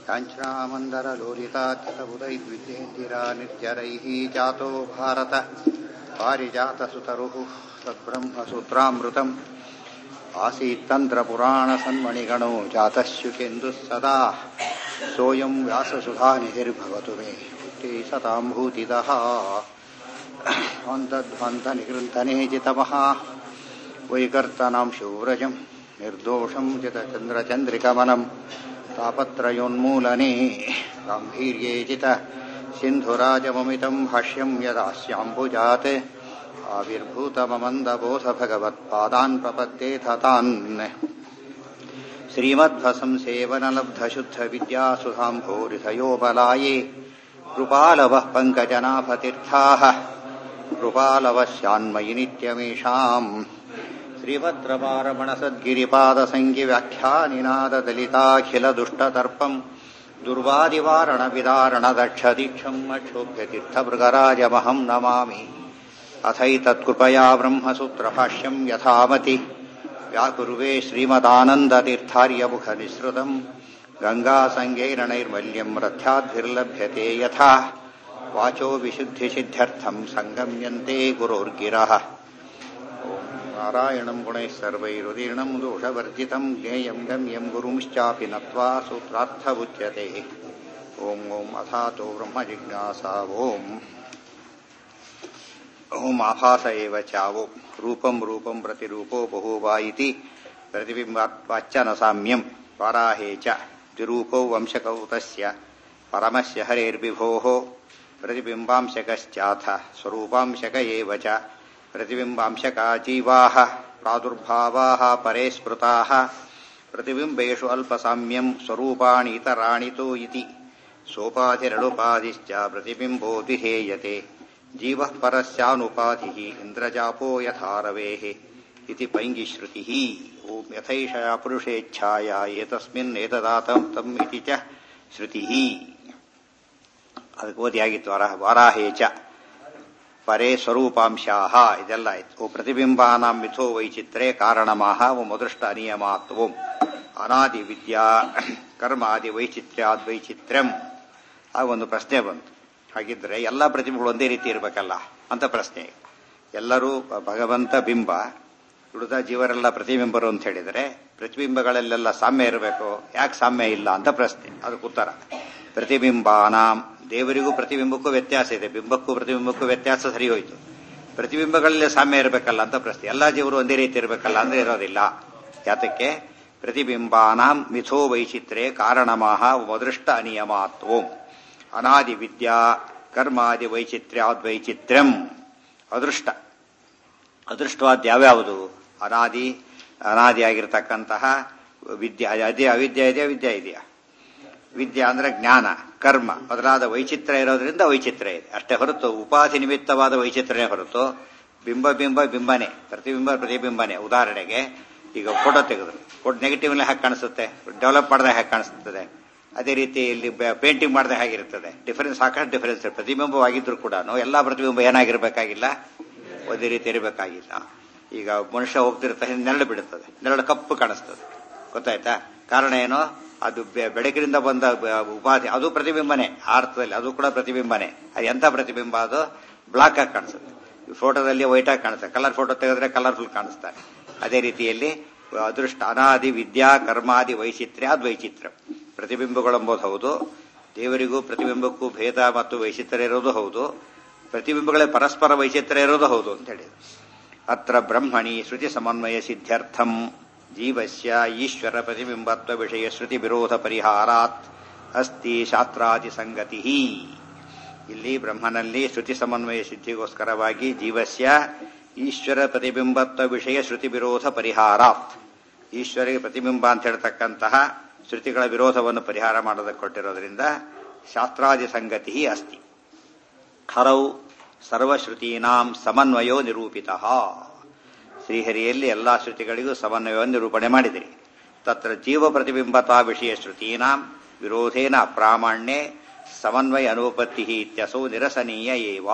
काञ्चनामन्दरलोलिताच्युतबुधैर्विद्येन्दिरा निर्जरैः जातो भारत पारिजातसुतरुः सद्ब्रह्मसूत्रामृतम् आसीत्तन्त्रपुराणसन्मणिगणो जातश्युकेन्दुः सदा सोऽयं व्याससुधानिधिर्भवतु मे ते सतां भूतिदः ध्वन्तध्वन्तनिकृन्तने जितमः वैकर्तनां शूव्रजम् निर्दोषं जितचन्द्रचन्द्रिकमनम् तापत्रयोन्मूलने गाम्भीर्ये जित सिन्धुराजममितं भाष्यं यदास्याम्बुजात् आविर्भूतममन्दबोधभगवत्पादान् प्रपद्येथ तान् श्रीमद्भसंसेवनलब्धशुद्धविद्यासुधाम्भोरिधयोबलाये कृपालवः पङ्कजनाभतीर्थाः कृपालवस्यान्मयि नित्यमेषाम् श्रीभद्रपारमणसद्गिरिपादसङ्गिव्याख्यानिनाददलिताखिलदुष्टतर्पम् दुर्वादिवारणविदारणदक्षदीक्षम् अक्षोभ्यतीर्थभृगराजमहम् नमामि अथैतत्कृपया ब्रह्मसूत्रभाष्यम् यथामति व्याकुर्वे श्रीमदानन्दतीर्थार्यमुखनिःसृतम् गङ्गासङ्गैरणैर्मल्यम् रथ्याद्भिर्लभ्यते यथा वाचो विशुद्धिसिद्ध्यर्थम् सङ्गम्यन्ते गुरोर्गिरः नारायणम् गुणैः सर्वैरुदीर्णम् दोषवर्जितम् ज्ञेयम् गम्यम् गुरुंश्चापि नत्वा सूत्रार्थमुच्यते ॐ ॐ अथातो ब्रह्मजिज्ञासा ॐ ॐ आभास एव चावो रूपम् रूपम् प्रतिरूपो बहुवा इति प्रतिबिम्बाच्च न साम्यम् वाराहे च द्विरूपौ वंशकौ तस्य परमस्य हरेर्विभोः प्रतिबिम्बांशकश्चाथ स्वरूपांशक एव च प्रतिबिम्बांशका जीवाः प्रादुर्भावाः परे स्मृताः प्रतिबिम्बेषु अल्पसाम्यम् स्वरूपाणि इतराणि तु इति सोपाधिरनुपाधिश्च प्रतिबिम्बो विधेयते जीवः परस्यानुपाधिः इन्द्रजापो यथा रवेः इति पैङ्गिश्रुतिः ॐ यथैषया पुरुषेच्छाया एतस्मिन् एतदातं तम् इति च ಶ್ರುತಿಃ ಅದಕ್ಕೆ ಓದಿಯಾಗಿತ್ತು ವರ ವಾರಾಹೇ ಚ ಪರೇ ಸ್ವರೂಪಾಂಶಾಹ ಇದೆಲ್ಲ ಆಯ್ತು ಓ ಪ್ರತಿಬಿಂಬಾನಾಂ ಮಿಥೋ ವೈಚಿತ್ರೆ ಕಾರಣಮಾಹ ಓ ಮದೃಷ್ಟ ಅನಿಯಮಾತ್ವಂ ಅನಾದಿ ವಿದ್ಯಾ ಕರ್ಮಾದಿ ವೈಚಿತ್ರ್ಯಾದ್ ವೈಚಿತ್ರ್ಯಂ ಆಗ ಒಂದು ಪ್ರಶ್ನೆ ಬಂತು ಹಾಗಿದ್ರೆ ಎಲ್ಲ ಪ್ರತಿಬಿಂಬಗಳು ಒಂದೇ ರೀತಿ ಇರಬೇಕಲ್ಲ ಅಂತ ಪ್ರಶ್ನೆ ಎಲ್ಲರೂ ಭಗವಂತ ಬಿಂಬ ಉಳಿದ ಜೀವರೆಲ್ಲ ಪ್ರತಿಬಿಂಬರು ಅಂತ ಹೇಳಿದರೆ ಪ್ರತಿಬಿಂಬಗಳಲ್ಲೆಲ್ಲ ಸಾಮ್ಯ ಇರಬೇಕು ಯಾಕೆ ಸಾಮ್ಯ ಇಲ್ಲ ಅಂತ ಪ್ರಶ್ನೆ ಅದಕ್ಕೆ ಉತ್ತರ ಪ್ರತಿಬಿಂಬಾನಾಂ ದೇವರಿಗೂ ಪ್ರತಿಬಿಂಬಕ್ಕೂ ವ್ಯತ್ಯಾಸ ಇದೆ ಬಿಂಬಕ್ಕೂ ಪ್ರತಿಬಿಂಬಕ್ಕೂ ವ್ಯತ್ಯಾಸ ಸರಿ ಹೋಯ್ತು ಪ್ರತಿಬಿಂಬಗಳಲ್ಲೇ ಸಾಮ್ಯ ಇರಬೇಕಲ್ಲ ಅಂತ ಪ್ರಶ್ನೆ ಎಲ್ಲಾ ಜೀವರು ಒಂದೇ ರೀತಿ ಇರಬೇಕಲ್ಲ ಅಂದ್ರೆ ಇರೋದಿಲ್ಲ ಯಾತಕ್ಕೆ ಪ್ರತಿಬಿಂಬಾನಾಂ ಮಿಥೋ ವೈಚಿತ್ರೆ ಕಾರಣಮಾಹ ಮದೃಷ್ಟ ಅನಿಯಮಾತ್ವಂ ಅನಾದಿ ವಿದ್ಯಾ ಕರ್ಮಾದಿ ವೈಚಿತ್ರ್ಯಾದ್ವೈಚಿತ್ರ್ಯಂ ಅದೃಷ್ಟ ಅದೃಷ್ಟವಾದ ಯಾವ್ಯಾವುದು ಅನಾದಿ ಅನಾದಿಯಾಗಿರ್ತಕ್ಕಂತಹ ವಿದ್ಯೆ ಅದೇ ಅವಿದ್ಯೆ ಇದೆಯಾ ವಿದ್ಯೆ ಇದೆಯಾ ವಿದ್ಯೆ ಅಂದ್ರೆ ಜ್ಞಾನ ಕರ್ಮ ಮೊದಲಾದ ವೈಚಿತ್ರ್ಯ ಇರೋದ್ರಿಂದ ವೈಚಿತ್ರ್ಯ ಇದೆ ಅಷ್ಟೇ ಹೊರತು ಉಪಾಧಿ ನಿಮಿತ್ತವಾದ ವೈಚಿತ್ರ್ಯ ಹೊರತು ಬಿಂಬ ಬಿಂಬ ಬಿಂಬನೆ ಪ್ರತಿಬಿಂಬ ಪ್ರತಿಬಿಂಬನೆ ಉದಾಹರಣೆಗೆ ಈಗ ಫೋಟೋ ತೆಗೆದ್ರು ಫೋಟೋ ನೆಗೆಟಿವ್ ಹೇಗೆ ಕಾಣಿಸುತ್ತೆ ಡೆವಲಪ್ ಮಾಡಿದಾಗ ಹೇಗೆ ಕಾಣಿಸ್ತದೆ ಅದೇ ರೀತಿ ಇಲ್ಲಿ ಪೇಂಟಿಂಗ್ ಮಾಡಿದ ಹೇಗಿರ್ತದೆ ಡಿಫರೆನ್ಸ್ ಸಾಕಷ್ಟು ಡಿಫರೆನ್ಸ್ ಪ್ರತಿಬಿಂಬವಾಗಿದ್ರು ಕೂಡ ಎಲ್ಲಾ ಪ್ರತಿಬಿಂಬ ಏನಾಗಿರ್ಬೇಕಾಗಿಲ್ಲ ಒಂದೇ ರೀತಿ ಇರಬೇಕಾಗಿಲ್ಲ ಈಗ ಮನುಷ್ಯ ಹೋಗ್ತಿರ್ತಾರೆ ನೆರಳು ಬಿಡುತ್ತದೆ ನೆರಳು ಕಪ್ಪು ಕಾಣಿಸ್ತದೆ ಗೊತ್ತಾಯ್ತಾ ಕಾರಣ ಏನು ಅದು ಬೆಳಕಿನಿಂದ ಬಂದ ಉಪಾಧಿ ಅದು ಪ್ರತಿಬಿಂಬನೆ ಅರ್ಥದಲ್ಲಿ ಅದು ಕೂಡ ಪ್ರತಿಬಿಂಬನೆ ಅದು ಎಂತ ಪ್ರತಿಬಿಂಬ ಅದು ಬ್ಲಾಕ್ ಆಗಿ ಕಾಣಿಸುತ್ತೆ ಫೋಟೋದಲ್ಲಿ ವೈಟ್ ಆಗಿ ಕಾಣಿಸುತ್ತೆ ಕಲರ್ ಫೋಟೋ ತೆಗೆದ್ರೆ ಕಲರ್ಫುಲ್ ಕಾಣಿಸ್ತಾರೆ ಅದೇ ರೀತಿಯಲ್ಲಿ ಅದೃಷ್ಟ ಅನಾದಿ ವಿದ್ಯಾ ಕರ್ಮಾದಿ ವೈಚಿತ್ರ್ಯ ಅದು ವೈಚಿತ್ರ್ಯ ಪ್ರತಿಬಿಂಬಗಳೆಂಬುದು ಹೌದು ದೇವರಿಗೂ ಪ್ರತಿಬಿಂಬಕ್ಕೂ ಭೇದ ಮತ್ತು ವೈಚಿತ್ರ್ಯ ಇರೋದು ಹೌದು ಪ್ರತಿಬಿಂಬಗಳೇ ಪರಸ್ಪರ ವೈಚಿತ್ರ್ಯ ಇರೋದು ಹೌದು ಅಂತ ಹೇಳಿದ್ರು ಅತ್ರ ಬ್ರಹ್ಮಣಿ ಶ್ರುತಿ ಸಮನ್ವಯ ಸಿದ್ಧ್ಯರ್ಥಂ ಜೀವಸ್ಯ ಈಶ್ವರ ಪ್ರತಿಬಿಂಬತ್ವ ವಿಷಯ ಶ್ರುತಿ ವಿರೋಧ ಪರಿಹಾರಾತ್ ಅಸ್ತಿ ಶಾಸ್ತ್ರಾದಿ ಸಂಗತಿ ಇಲ್ಲಿ ಬ್ರಹ್ಮನಲ್ಲಿ ಶ್ರುತಿ ಸಮನ್ವಯ ಸಿದ್ಧಿಗೋಸ್ಕರವಾಗಿ ಜೀವಸ್ಯ ಈಶ್ವರ ಪ್ರತಿಬಿಂಬತ್ವ ವಿಷಯ ಶ್ರುತಿ ವಿರೋಧ ಪರಿಹಾರಾತ್ ಈಶ್ವರಿಗೆ ಪ್ರತಿಬಿಂಬ ಅಂತ ಹೇಳ್ತಕ್ಕಂತಹ ಶ್ರುತಿಗಳ ವಿರೋಧವನ್ನು ಪರಿಹಾರ ಮಾಡೋದಕ್ಕೆ ಕೊಟ್ಟಿರೋದ್ರಿಂದ ಶಾಸ್ತ್ರಾದಿ ಸಂಗತಿ ಅಸ್ತಿ ಹರೌ ಸರ್ವಶ್ರುತೀನಾಂ ಸಮನ್ವಯೋ ನಿರೂಪಿತ ಶ್ರೀಹರಿಯಲ್ಲಿ ಎಲ್ಲಾ ಶ್ರುತಿಗಳಿಗೂ ಸಮನ್ವಯವನ್ನು ನಿರೂಪಣೆ ಮಾಡಿದಿರಿ ತತ್ರ ಜೀವ ಪ್ರತಿಬಿಂಬತಾ ವಿಷಯ ಶ್ರುತೀನಾಂ ವಿರೋಧೇನ ಅಪ್ರಾಮಾಣ್ಯೆ ಸಮನ್ವಯ ಅನುಪತ್ತಿ ಇತ್ಯಸೌ ನಿರಸನೀಯ ಏವ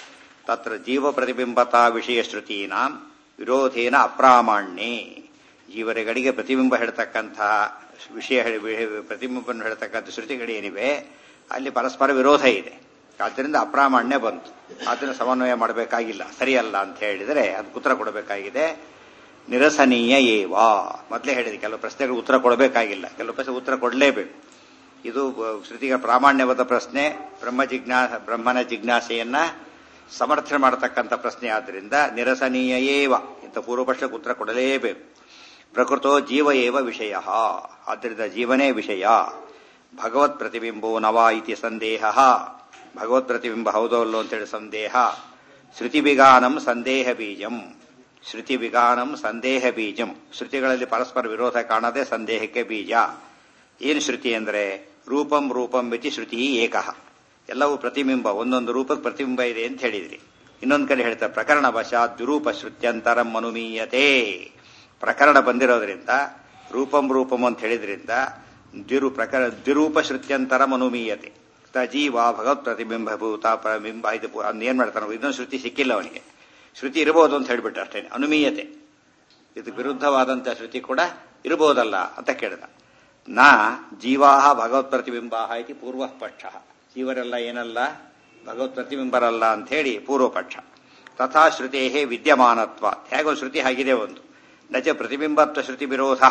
ತತ್ರ ಜೀವ ಪ್ರತಿಬಿಂಬತಾ ವಿಷಯ ಶ್ರುತೀನಾಂ ವಿರೋಧೇನ ಅಪ್ರಾಮಾಣ್ಯೆ ಜೀವರಗಳಿಗೆ ಪ್ರತಿಬಿಂಬ ಹೇಳ್ತಕ್ಕಂತಹ ವಿಷಯ ಪ್ರತಿಬಿಂಬವನ್ನು ಹೇಳ್ತಕ್ಕಂಥ ಶ್ರುತಿಗಳೇನಿವೆ ಅಲ್ಲಿ ಪರಸ್ಪರ ವಿರೋಧ ಇದೆ ಆದ್ದರಿಂದ ಅಪ್ರಾಮಾಣ್ಯ ಬಂತು ಅದನ್ನು ಸಮನ್ವಯ ಮಾಡಬೇಕಾಗಿಲ್ಲ ಸರಿಯಲ್ಲ ಅಂತ ಹೇಳಿದರೆ ಅದಕ್ಕೆ ಉತ್ತರ ಕೊಡಬೇಕಾಗಿದೆ ನಿರಸನೀಯ ಏವ ಮೊದಲೇ ಹೇಳಿದೆ ಕೆಲವು ಪ್ರಶ್ನೆಗಳು ಉತ್ತರ ಕೊಡಬೇಕಾಗಿಲ್ಲ ಕೆಲವು ಪ್ರಶ್ನೆ ಉತ್ತರ ಕೊಡಲೇಬೇಕು ಇದು ಶ್ರುತಿಗಳ ಪ್ರಾಮಾಣ್ಯವಾದ ಪ್ರಶ್ನೆ ಬ್ರಹ್ಮ ಜಿಜ್ಞಾ ಬ್ರಹ್ಮನ ಜಿಜ್ಞಾಸೆಯನ್ನ ಸಮರ್ಥನೆ ಮಾಡತಕ್ಕಂಥ ಪ್ರಶ್ನೆ ಆದ್ದರಿಂದ ನಿರಸನೀಯ ಏವ ಇಂಥ ಪೂರ್ವಪಕ್ಷಕ್ಕೆ ಉತ್ತರ ಕೊಡಲೇಬೇಕು ಪ್ರಕೃತೋ ಜೀವ ಏವ ವಿಷಯ ಆದ್ದರಿಂದ ಜೀವನೇ ವಿಷಯ ಭಗವತ್ ಪ್ರತಿಬಿಂಬೋ ನವ ಇತಿ ಸಂದೇಹ ಭಗವತ್ ಪ್ರತಿಬಿಂಬ ಹೌದೋ ಅಲ್ಲೋ ಅಂತೇಳಿ ಸಂದೇಹ ಶ್ರುತಿ ವಿಗಾನಂ ಸಂದೇಹ ಬೀಜಂ ಶ್ರುತಿ ವಿಗಾನಂ ಸಂದೇಹ ಬೀಜಂ ಶ್ರುತಿಗಳಲ್ಲಿ ಪರಸ್ಪರ ವಿರೋಧ ಕಾಣದೆ ಸಂದೇಹಕ್ಕೆ ಬೀಜ ಏನು ಶ್ರುತಿ ಅಂದರೆ ರೂಪಂ ರೂಪಂ ಮಿತಿ ಶ್ರುತಿ ಏಕಃ ಎಲ್ಲವೂ ಪ್ರತಿಬಿಂಬ ಒಂದೊಂದು ರೂಪಕ್ಕೆ ಪ್ರತಿಬಿಂಬ ಇದೆ ಅಂತ ಹೇಳಿದ್ರಿ ಇನ್ನೊಂದು ಕಡೆ ಹೇಳ್ತಾರೆ ಪ್ರಕರಣ ವಶಾತ್ ದ್ವಿರೂಪ ಶ್ರುತ್ಯಂತರಂ ಅನುಮೀಯತೆ ಪ್ರಕರಣ ಬಂದಿರೋದ್ರಿಂದ ರೂಪಂ ರೂಪಂ ಅಂತ ಹೇಳಿದ್ರಿಂದ ದ್ವಿರು ಪ್ರಕರ ದ್ವಿರೂಪ ಶ್ರುತ್ಯಂತರಂ ಅನುಮೀಯತೆ ಜೀವ ಭಗವತ್ ಪ್ರತಿಬಿಂಬಭೂತ ಪ್ರಬಿಂಬ ಇದು ಏನ್ ಮಾಡ್ತಾನೆ ಇನ್ನೊಂದು ಶ್ರುತಿ ಸಿಕ್ಕಿಲ್ಲ ಅವನಿಗೆ ಶ್ರುತಿ ಇರಬಹುದು ಅಂತ ಹೇಳ್ಬಿಟ್ಟು ಅಷ್ಟೇ ಅನುಮೀಯತೆ ಇದು ವಿರುದ್ಧವಾದಂತಹ ಶ್ರುತಿ ಕೂಡ ಇರಬಹುದಲ್ಲ ಅಂತ ಕೇಳಿದ ನಾ ಜೀವಾಹ ಭಗವತ್ ಪ್ರತಿಬಿಂಬಾಹ ಇತಿ ಪೂರ್ವ ಪಕ್ಷ ಜೀವರೆಲ್ಲ ಏನಲ್ಲ ಭಗವತ್ ಪ್ರತಿಬಿಂಬರಲ್ಲ ಅಂತ ಹೇಳಿ ಪೂರ್ವ ಪಕ್ಷ ತಥಾ ಶ್ರುತೇ ವಿದ್ಯಮಾನತ್ವ ಹೇಗೋ ಶ್ರುತಿ ಆಗಿದೆ ಒಂದು ನಚ ಪ್ರತಿಬಿಂಬತ್ವ ಶ್ರುತಿ ವಿರೋಧ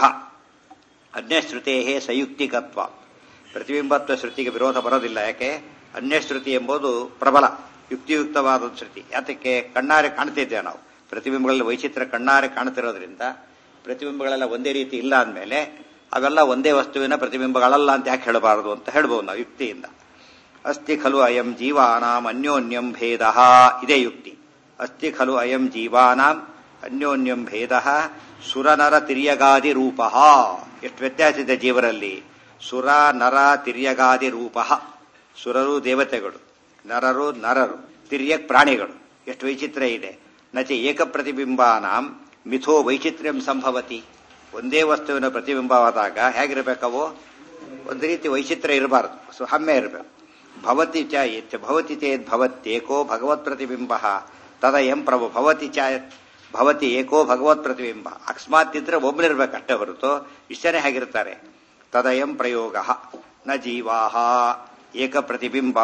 ಅನ್ಯಶ್ರುತೇ ಸಂಯುಕ್ತಿಕತ್ವ ಪ್ರತಿಬಿಂಬತ್ವ ಶ್ರುತಿಗೆ ವಿರೋಧ ಬರೋದಿಲ್ಲ ಯಾಕೆ ಅನ್ಯಶ್ರುತಿ ಎಂಬುದು ಪ್ರಬಲ ಯುಕ್ತಿಯುಕ್ತವಾದ ಶ್ರುತಿ ಯಾತಕ್ಕೆ ಕಣ್ಣಾರೆ ಕಾಣ್ತಿದ್ದೇವೆ ನಾವು ಪ್ರತಿಬಿಂಬಗಳಲ್ಲಿ ವೈಚಿತ್ರ ಕಣ್ಣಾರೆ ಕಾಣ್ತಿರೋದ್ರಿಂದ ಪ್ರತಿಬಿಂಬಗಳೆಲ್ಲ ಒಂದೇ ರೀತಿ ಇಲ್ಲ ಅಂದಮೇಲೆ ಅವೆಲ್ಲ ಒಂದೇ ವಸ್ತುವಿನ ಪ್ರತಿಬಿಂಬಗಳಲ್ಲ ಅಂತ ಯಾಕೆ ಹೇಳಬಾರದು ಅಂತ ಹೇಳ್ಬೋದು ನಾವು ಯುಕ್ತಿಯಿಂದ ಅಸ್ತಿ ಖಲು ಅಯಂ ಜೀವಾನಾಂ ಅನ್ಯೋನ್ಯಂ ಭೇದ ಇದೇ ಯುಕ್ತಿ ಅಸ್ತಿ ಖಲು ಅಯಂ ಜೀವಾನಾಂ ಅನ್ಯೋನ್ಯಂ ಭೇದ ಸುರನರ ತಿರ್ಯಗಾದಿ ರೂಪ ಎಷ್ಟು ವ್ಯತ್ಯಾಸ ಇದೆ ಜೀವರಲ್ಲಿ ಸುರ ನರ ತಿರ್ಯಗಾದಿ ರೂಪ ಸುರರು ದೇವತೆಗಳು ನರರು ನರರು ತಿರ್ಯಕ್ ಪ್ರಾಣಿಗಳು ಎಷ್ಟು ವೈಚಿತ್ರ್ಯ ಇದೆ ನಚೆ ಏಕ ಪ್ರತಿಬಿಂಬಾನಾಂ ಮಿಥೋ ವೈಚಿತ್ರ್ಯಂ ಸಂಭವತಿ ಒಂದೇ ವಸ್ತುವಿನ ಪ್ರತಿಬಿಂಬವಾದಾಗ ಹೇಗಿರಬೇಕವು ಒಂದು ರೀತಿ ವೈಚಿತ್ರ್ಯ ಇರಬಾರದು ಸೊ ಹಮ್ಮೆ ಇರಬೇಕು ಭವತಿ ಚ ಯತ್ ಭವತಿ ಚೇತ್ ಭವತ್ಯೇಕೋ ಭಗವತ್ ಪ್ರತಿಬಿಂಬ ತದ ಎಂ ಪ್ರಭು ಭವತಿ ಚ ಭವತಿ ಏಕೋ ಭಗವತ್ ಪ್ರತಿಬಿಂಬ ಅಕಸ್ಮಾತ್ ಇದ್ರೆ ಒಬ್ಬನಿರ್ಬೇಕು ಅಷ್ಟೇ ಹೊರತು ಇಷ್ಟನೇ ಹೇಗಿರ್ತಾರೆ ತದಯಂ ಪ್ರಯೋಗ ನ ಜೀವಾಹ ಏಕ ಪ್ರತಿಬಿಂಬಾ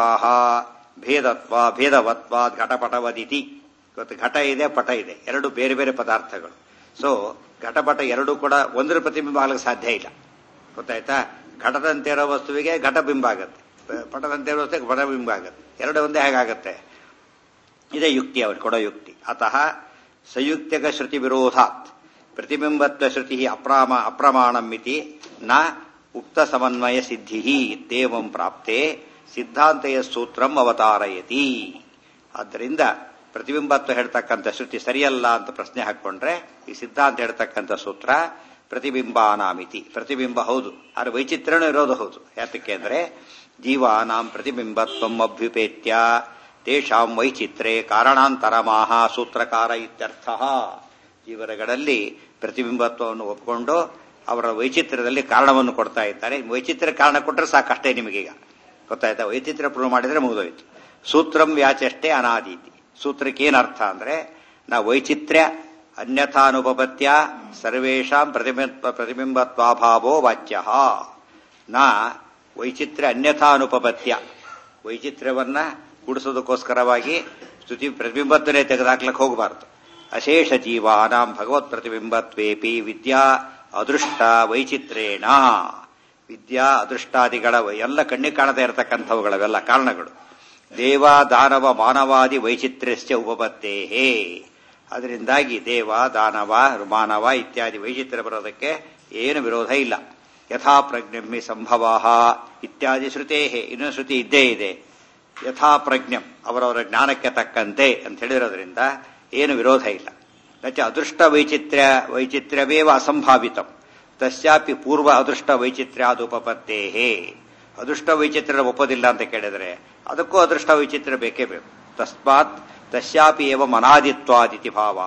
ಭೇದತ್ವ ಭೇದವತ್ವಾದ್ ಘಟಪಟವದಿತಿ ಇವತ್ತು ಘಟ ಇದೆ ಪಟ ಇದೆ ಎರಡು ಬೇರೆ ಬೇರೆ ಪದಾರ್ಥಗಳು ಸೊ ಘಟಪಟ ಎರಡು ಕೂಡ ಒಂದರ ಪ್ರತಿಬಿಂಬ ಆಗಲಿಕ್ಕೆ ಸಾಧ್ಯ ಇಲ್ಲ ಗೊತ್ತಾಯ್ತಾ ಘಟದಂತೆ ಇರೋ ವಸ್ತುವಿಗೆ ಘಟಬಿಂಬ ಆಗತ್ತೆ ಪಟದಂತೆ ಇರೋ ವಸ್ತುವಿಗೆ ಪಟಬಿಂಬ ಆಗತ್ತೆ ಎರಡು ಒಂದೇ ಹೇಗಾಗತ್ತೆ ಇದೇ ಯುಕ್ತಿ ಅವ್ರು ಕೊಡೋ ಯುಕ್ತಿ ಅತಃ ಸಂಯುಕ್ತಿಕ ಶ್ರುತಿ ವಿರೋಧಾತ್ ಪ್ರತಿಬಿಂಬತ್ವ ಶ್ರುತಿ ಅಪ್ರಾಮ ಅಪ್ರಮಾಣಂ ಮಿತಿ ನ ಉಕ್ತ ಸಮನ್ವಯ ಸಿದ್ಧಿ ದೇವಂ ಪ್ರಾಪ್ತೆ ಸಿದ್ಧಾಂತಯ ಸೂತ್ರಂ ಅವತಾರಯತಿ ಆದ್ದರಿಂದ ಪ್ರತಿಬಿಂಬತ್ವ ಹೇಳ್ತಕ್ಕಂಥ ಶ್ರುತಿ ಸರಿಯಲ್ಲ ಅಂತ ಪ್ರಶ್ನೆ ಹಾಕೊಂಡ್ರೆ ಈ ಸಿದ್ಧಾಂತ ಹೇಳ್ತಕ್ಕಂಥ ಸೂತ್ರ ಪ್ರತಿಬಿಂಬಾನಾಮಿತಿ ಪ್ರತಿಬಿಂಬ ಹೌದು ಆದ್ರೆ ವೈಚಿತ್ರ್ಯನೂ ಇರೋದು ಹೌದು ಯಾತಕ್ಕೆ ಅಂದ್ರೆ ಜೀವಾನಾಂ ಪ್ರತಿಬಿಂಬತ್ವಂ ಅಭ್ಯುಪೇತ್ಯ ತೇಷಾಂ ವೈಚಿತ್ರೆ ಕಾರಣಾಂತರಮಾಹ ಸೂತ್ರಕಾರ ಇತ್ಯರ್ಥ ಜೀವರಗಳಲ್ಲಿ ಪ್ರತಿಬಿಂಬತ್ವವನ್ನು ಒಪ್ಪಿಕೊಂಡು ಅವರ ವೈಚಿತ್ರ್ಯದಲ್ಲಿ ಕಾರಣವನ್ನು ಕೊಡ್ತಾ ಇದ್ದಾರೆ ವೈಚಿತ್ರ್ಯ ಕಾರಣ ಕೊಟ್ಟರೆ ಸಾಕಷ್ಟೇ ನಿಮಗೀಗ ಗೊತ್ತಾಯ್ತಾ ವೈಚಿತ್ರ್ಯ ಪ್ರೂವ್ ಮಾಡಿದ್ರೆ ಮುಗಿದೋಯ್ತು ಸೂತ್ರಂ ವ್ಯಾಚಷ್ಟೇ ಅನಾದೀತಿ ಸೂತ್ರಕ್ಕೆ ಏನು ಅರ್ಥ ಅಂದ್ರೆ ನಾ ವೈಚಿತ್ರ್ಯ ಅನ್ಯಥಾನುಪಪತ್ಯ ಸರ್ವೇಷಾಂ ಪ್ರತಿಬಿಂಬ ಪ್ರತಿಬಿಂಬತ್ವಾಭಾವೋ ವಾಚ್ಯ ನಾ ವೈಚಿತ್ರ್ಯ ಅನ್ಯಥಾನುಪಪತ್ಯ ವೈಚಿತ್ರ್ಯವನ್ನ ಕೂಡಿಸೋದಕ್ಕೋಸ್ಕರವಾಗಿ ಸ್ತುತಿ ಪ್ರತಿಬಿಂಬತ್ವನೇ ತೆಗೆದುಹಾಕ್ಲಕ್ಕೆ ಹೋಗಬಾರದು ಅಶೇಷ ಜೀವಾನಾಂ ಭಗವತ್ ಪ್ರತಿಬಿಂಬತ್ವೇಪಿ ವಿದ್ಯಾ ಅದೃಷ್ಟ ವೈಚಿತ್ರೇಣ ವಿದ್ಯಾ ಅದೃಷ್ಟಾದಿಗಳ ಎಲ್ಲ ಕಣ್ಣಿಗೆ ಕಾಣದೇ ಇರತಕ್ಕಂಥವುಗಳವೆಲ್ಲ ಕಾರಣಗಳು ದೇವ ದಾನವ ಮಾನವಾದಿ ವೈಚಿತ್ರ್ಯಸ್ಯ ಉಪಪತ್ತೇಹೇ ಅದರಿಂದಾಗಿ ದೇವ ದಾನವ ಮಾನವ ಇತ್ಯಾದಿ ವೈಚಿತ್ರ್ಯ ಬರೋದಕ್ಕೆ ಏನು ವಿರೋಧ ಇಲ್ಲ ಯಥಾ ಪ್ರಜ್ಞಮ್ಮಿ ಸಂಭವ ಇತ್ಯಾದಿ ಶ್ರುತೇ ಇನ್ನೂ ಶ್ರುತಿ ಇದ್ದೇ ಇದೆ ಯಥಾ ಪ್ರಜ್ಞಂ ಅವರವರ ಜ್ಞಾನಕ್ಕೆ ತಕ್ಕಂತೆ ಅಂತ ಹೇಳಿರೋದ್ರಿಂದ ಏನು ವಿರೋಧ ಇಲ್ಲ ನಚ ಅದೃಷ್ಟ ವೈಚಿತ್ರ್ಯ ವೈಚಿತ್ರ್ಯವೇವ ಅಸಂಭಾವಿತಂ ತಸ್ಯಾಪಿ ಪೂರ್ವ ಅದೃಷ್ಟ ವೈಚಿತ್ರ್ಯಾದುಪಪತ್ತೇಹೇ ಅದೃಷ್ಟ ವೈಚಿತ್ರ್ಯ ಒಪ್ಪೋದಿಲ್ಲ ಅಂತ ಕೇಳಿದರೆ ಅದಕ್ಕೂ ಅದೃಷ್ಟ ವೈಚಿತ್ರ್ಯ ಬೇಕೇ ಬೇಕು ತಸ್ಮಾತ್ ತಸ್ಯಾಪಿ ಏವ ಅನಾದಿತ್ವಾದಿತಿ ಭಾವ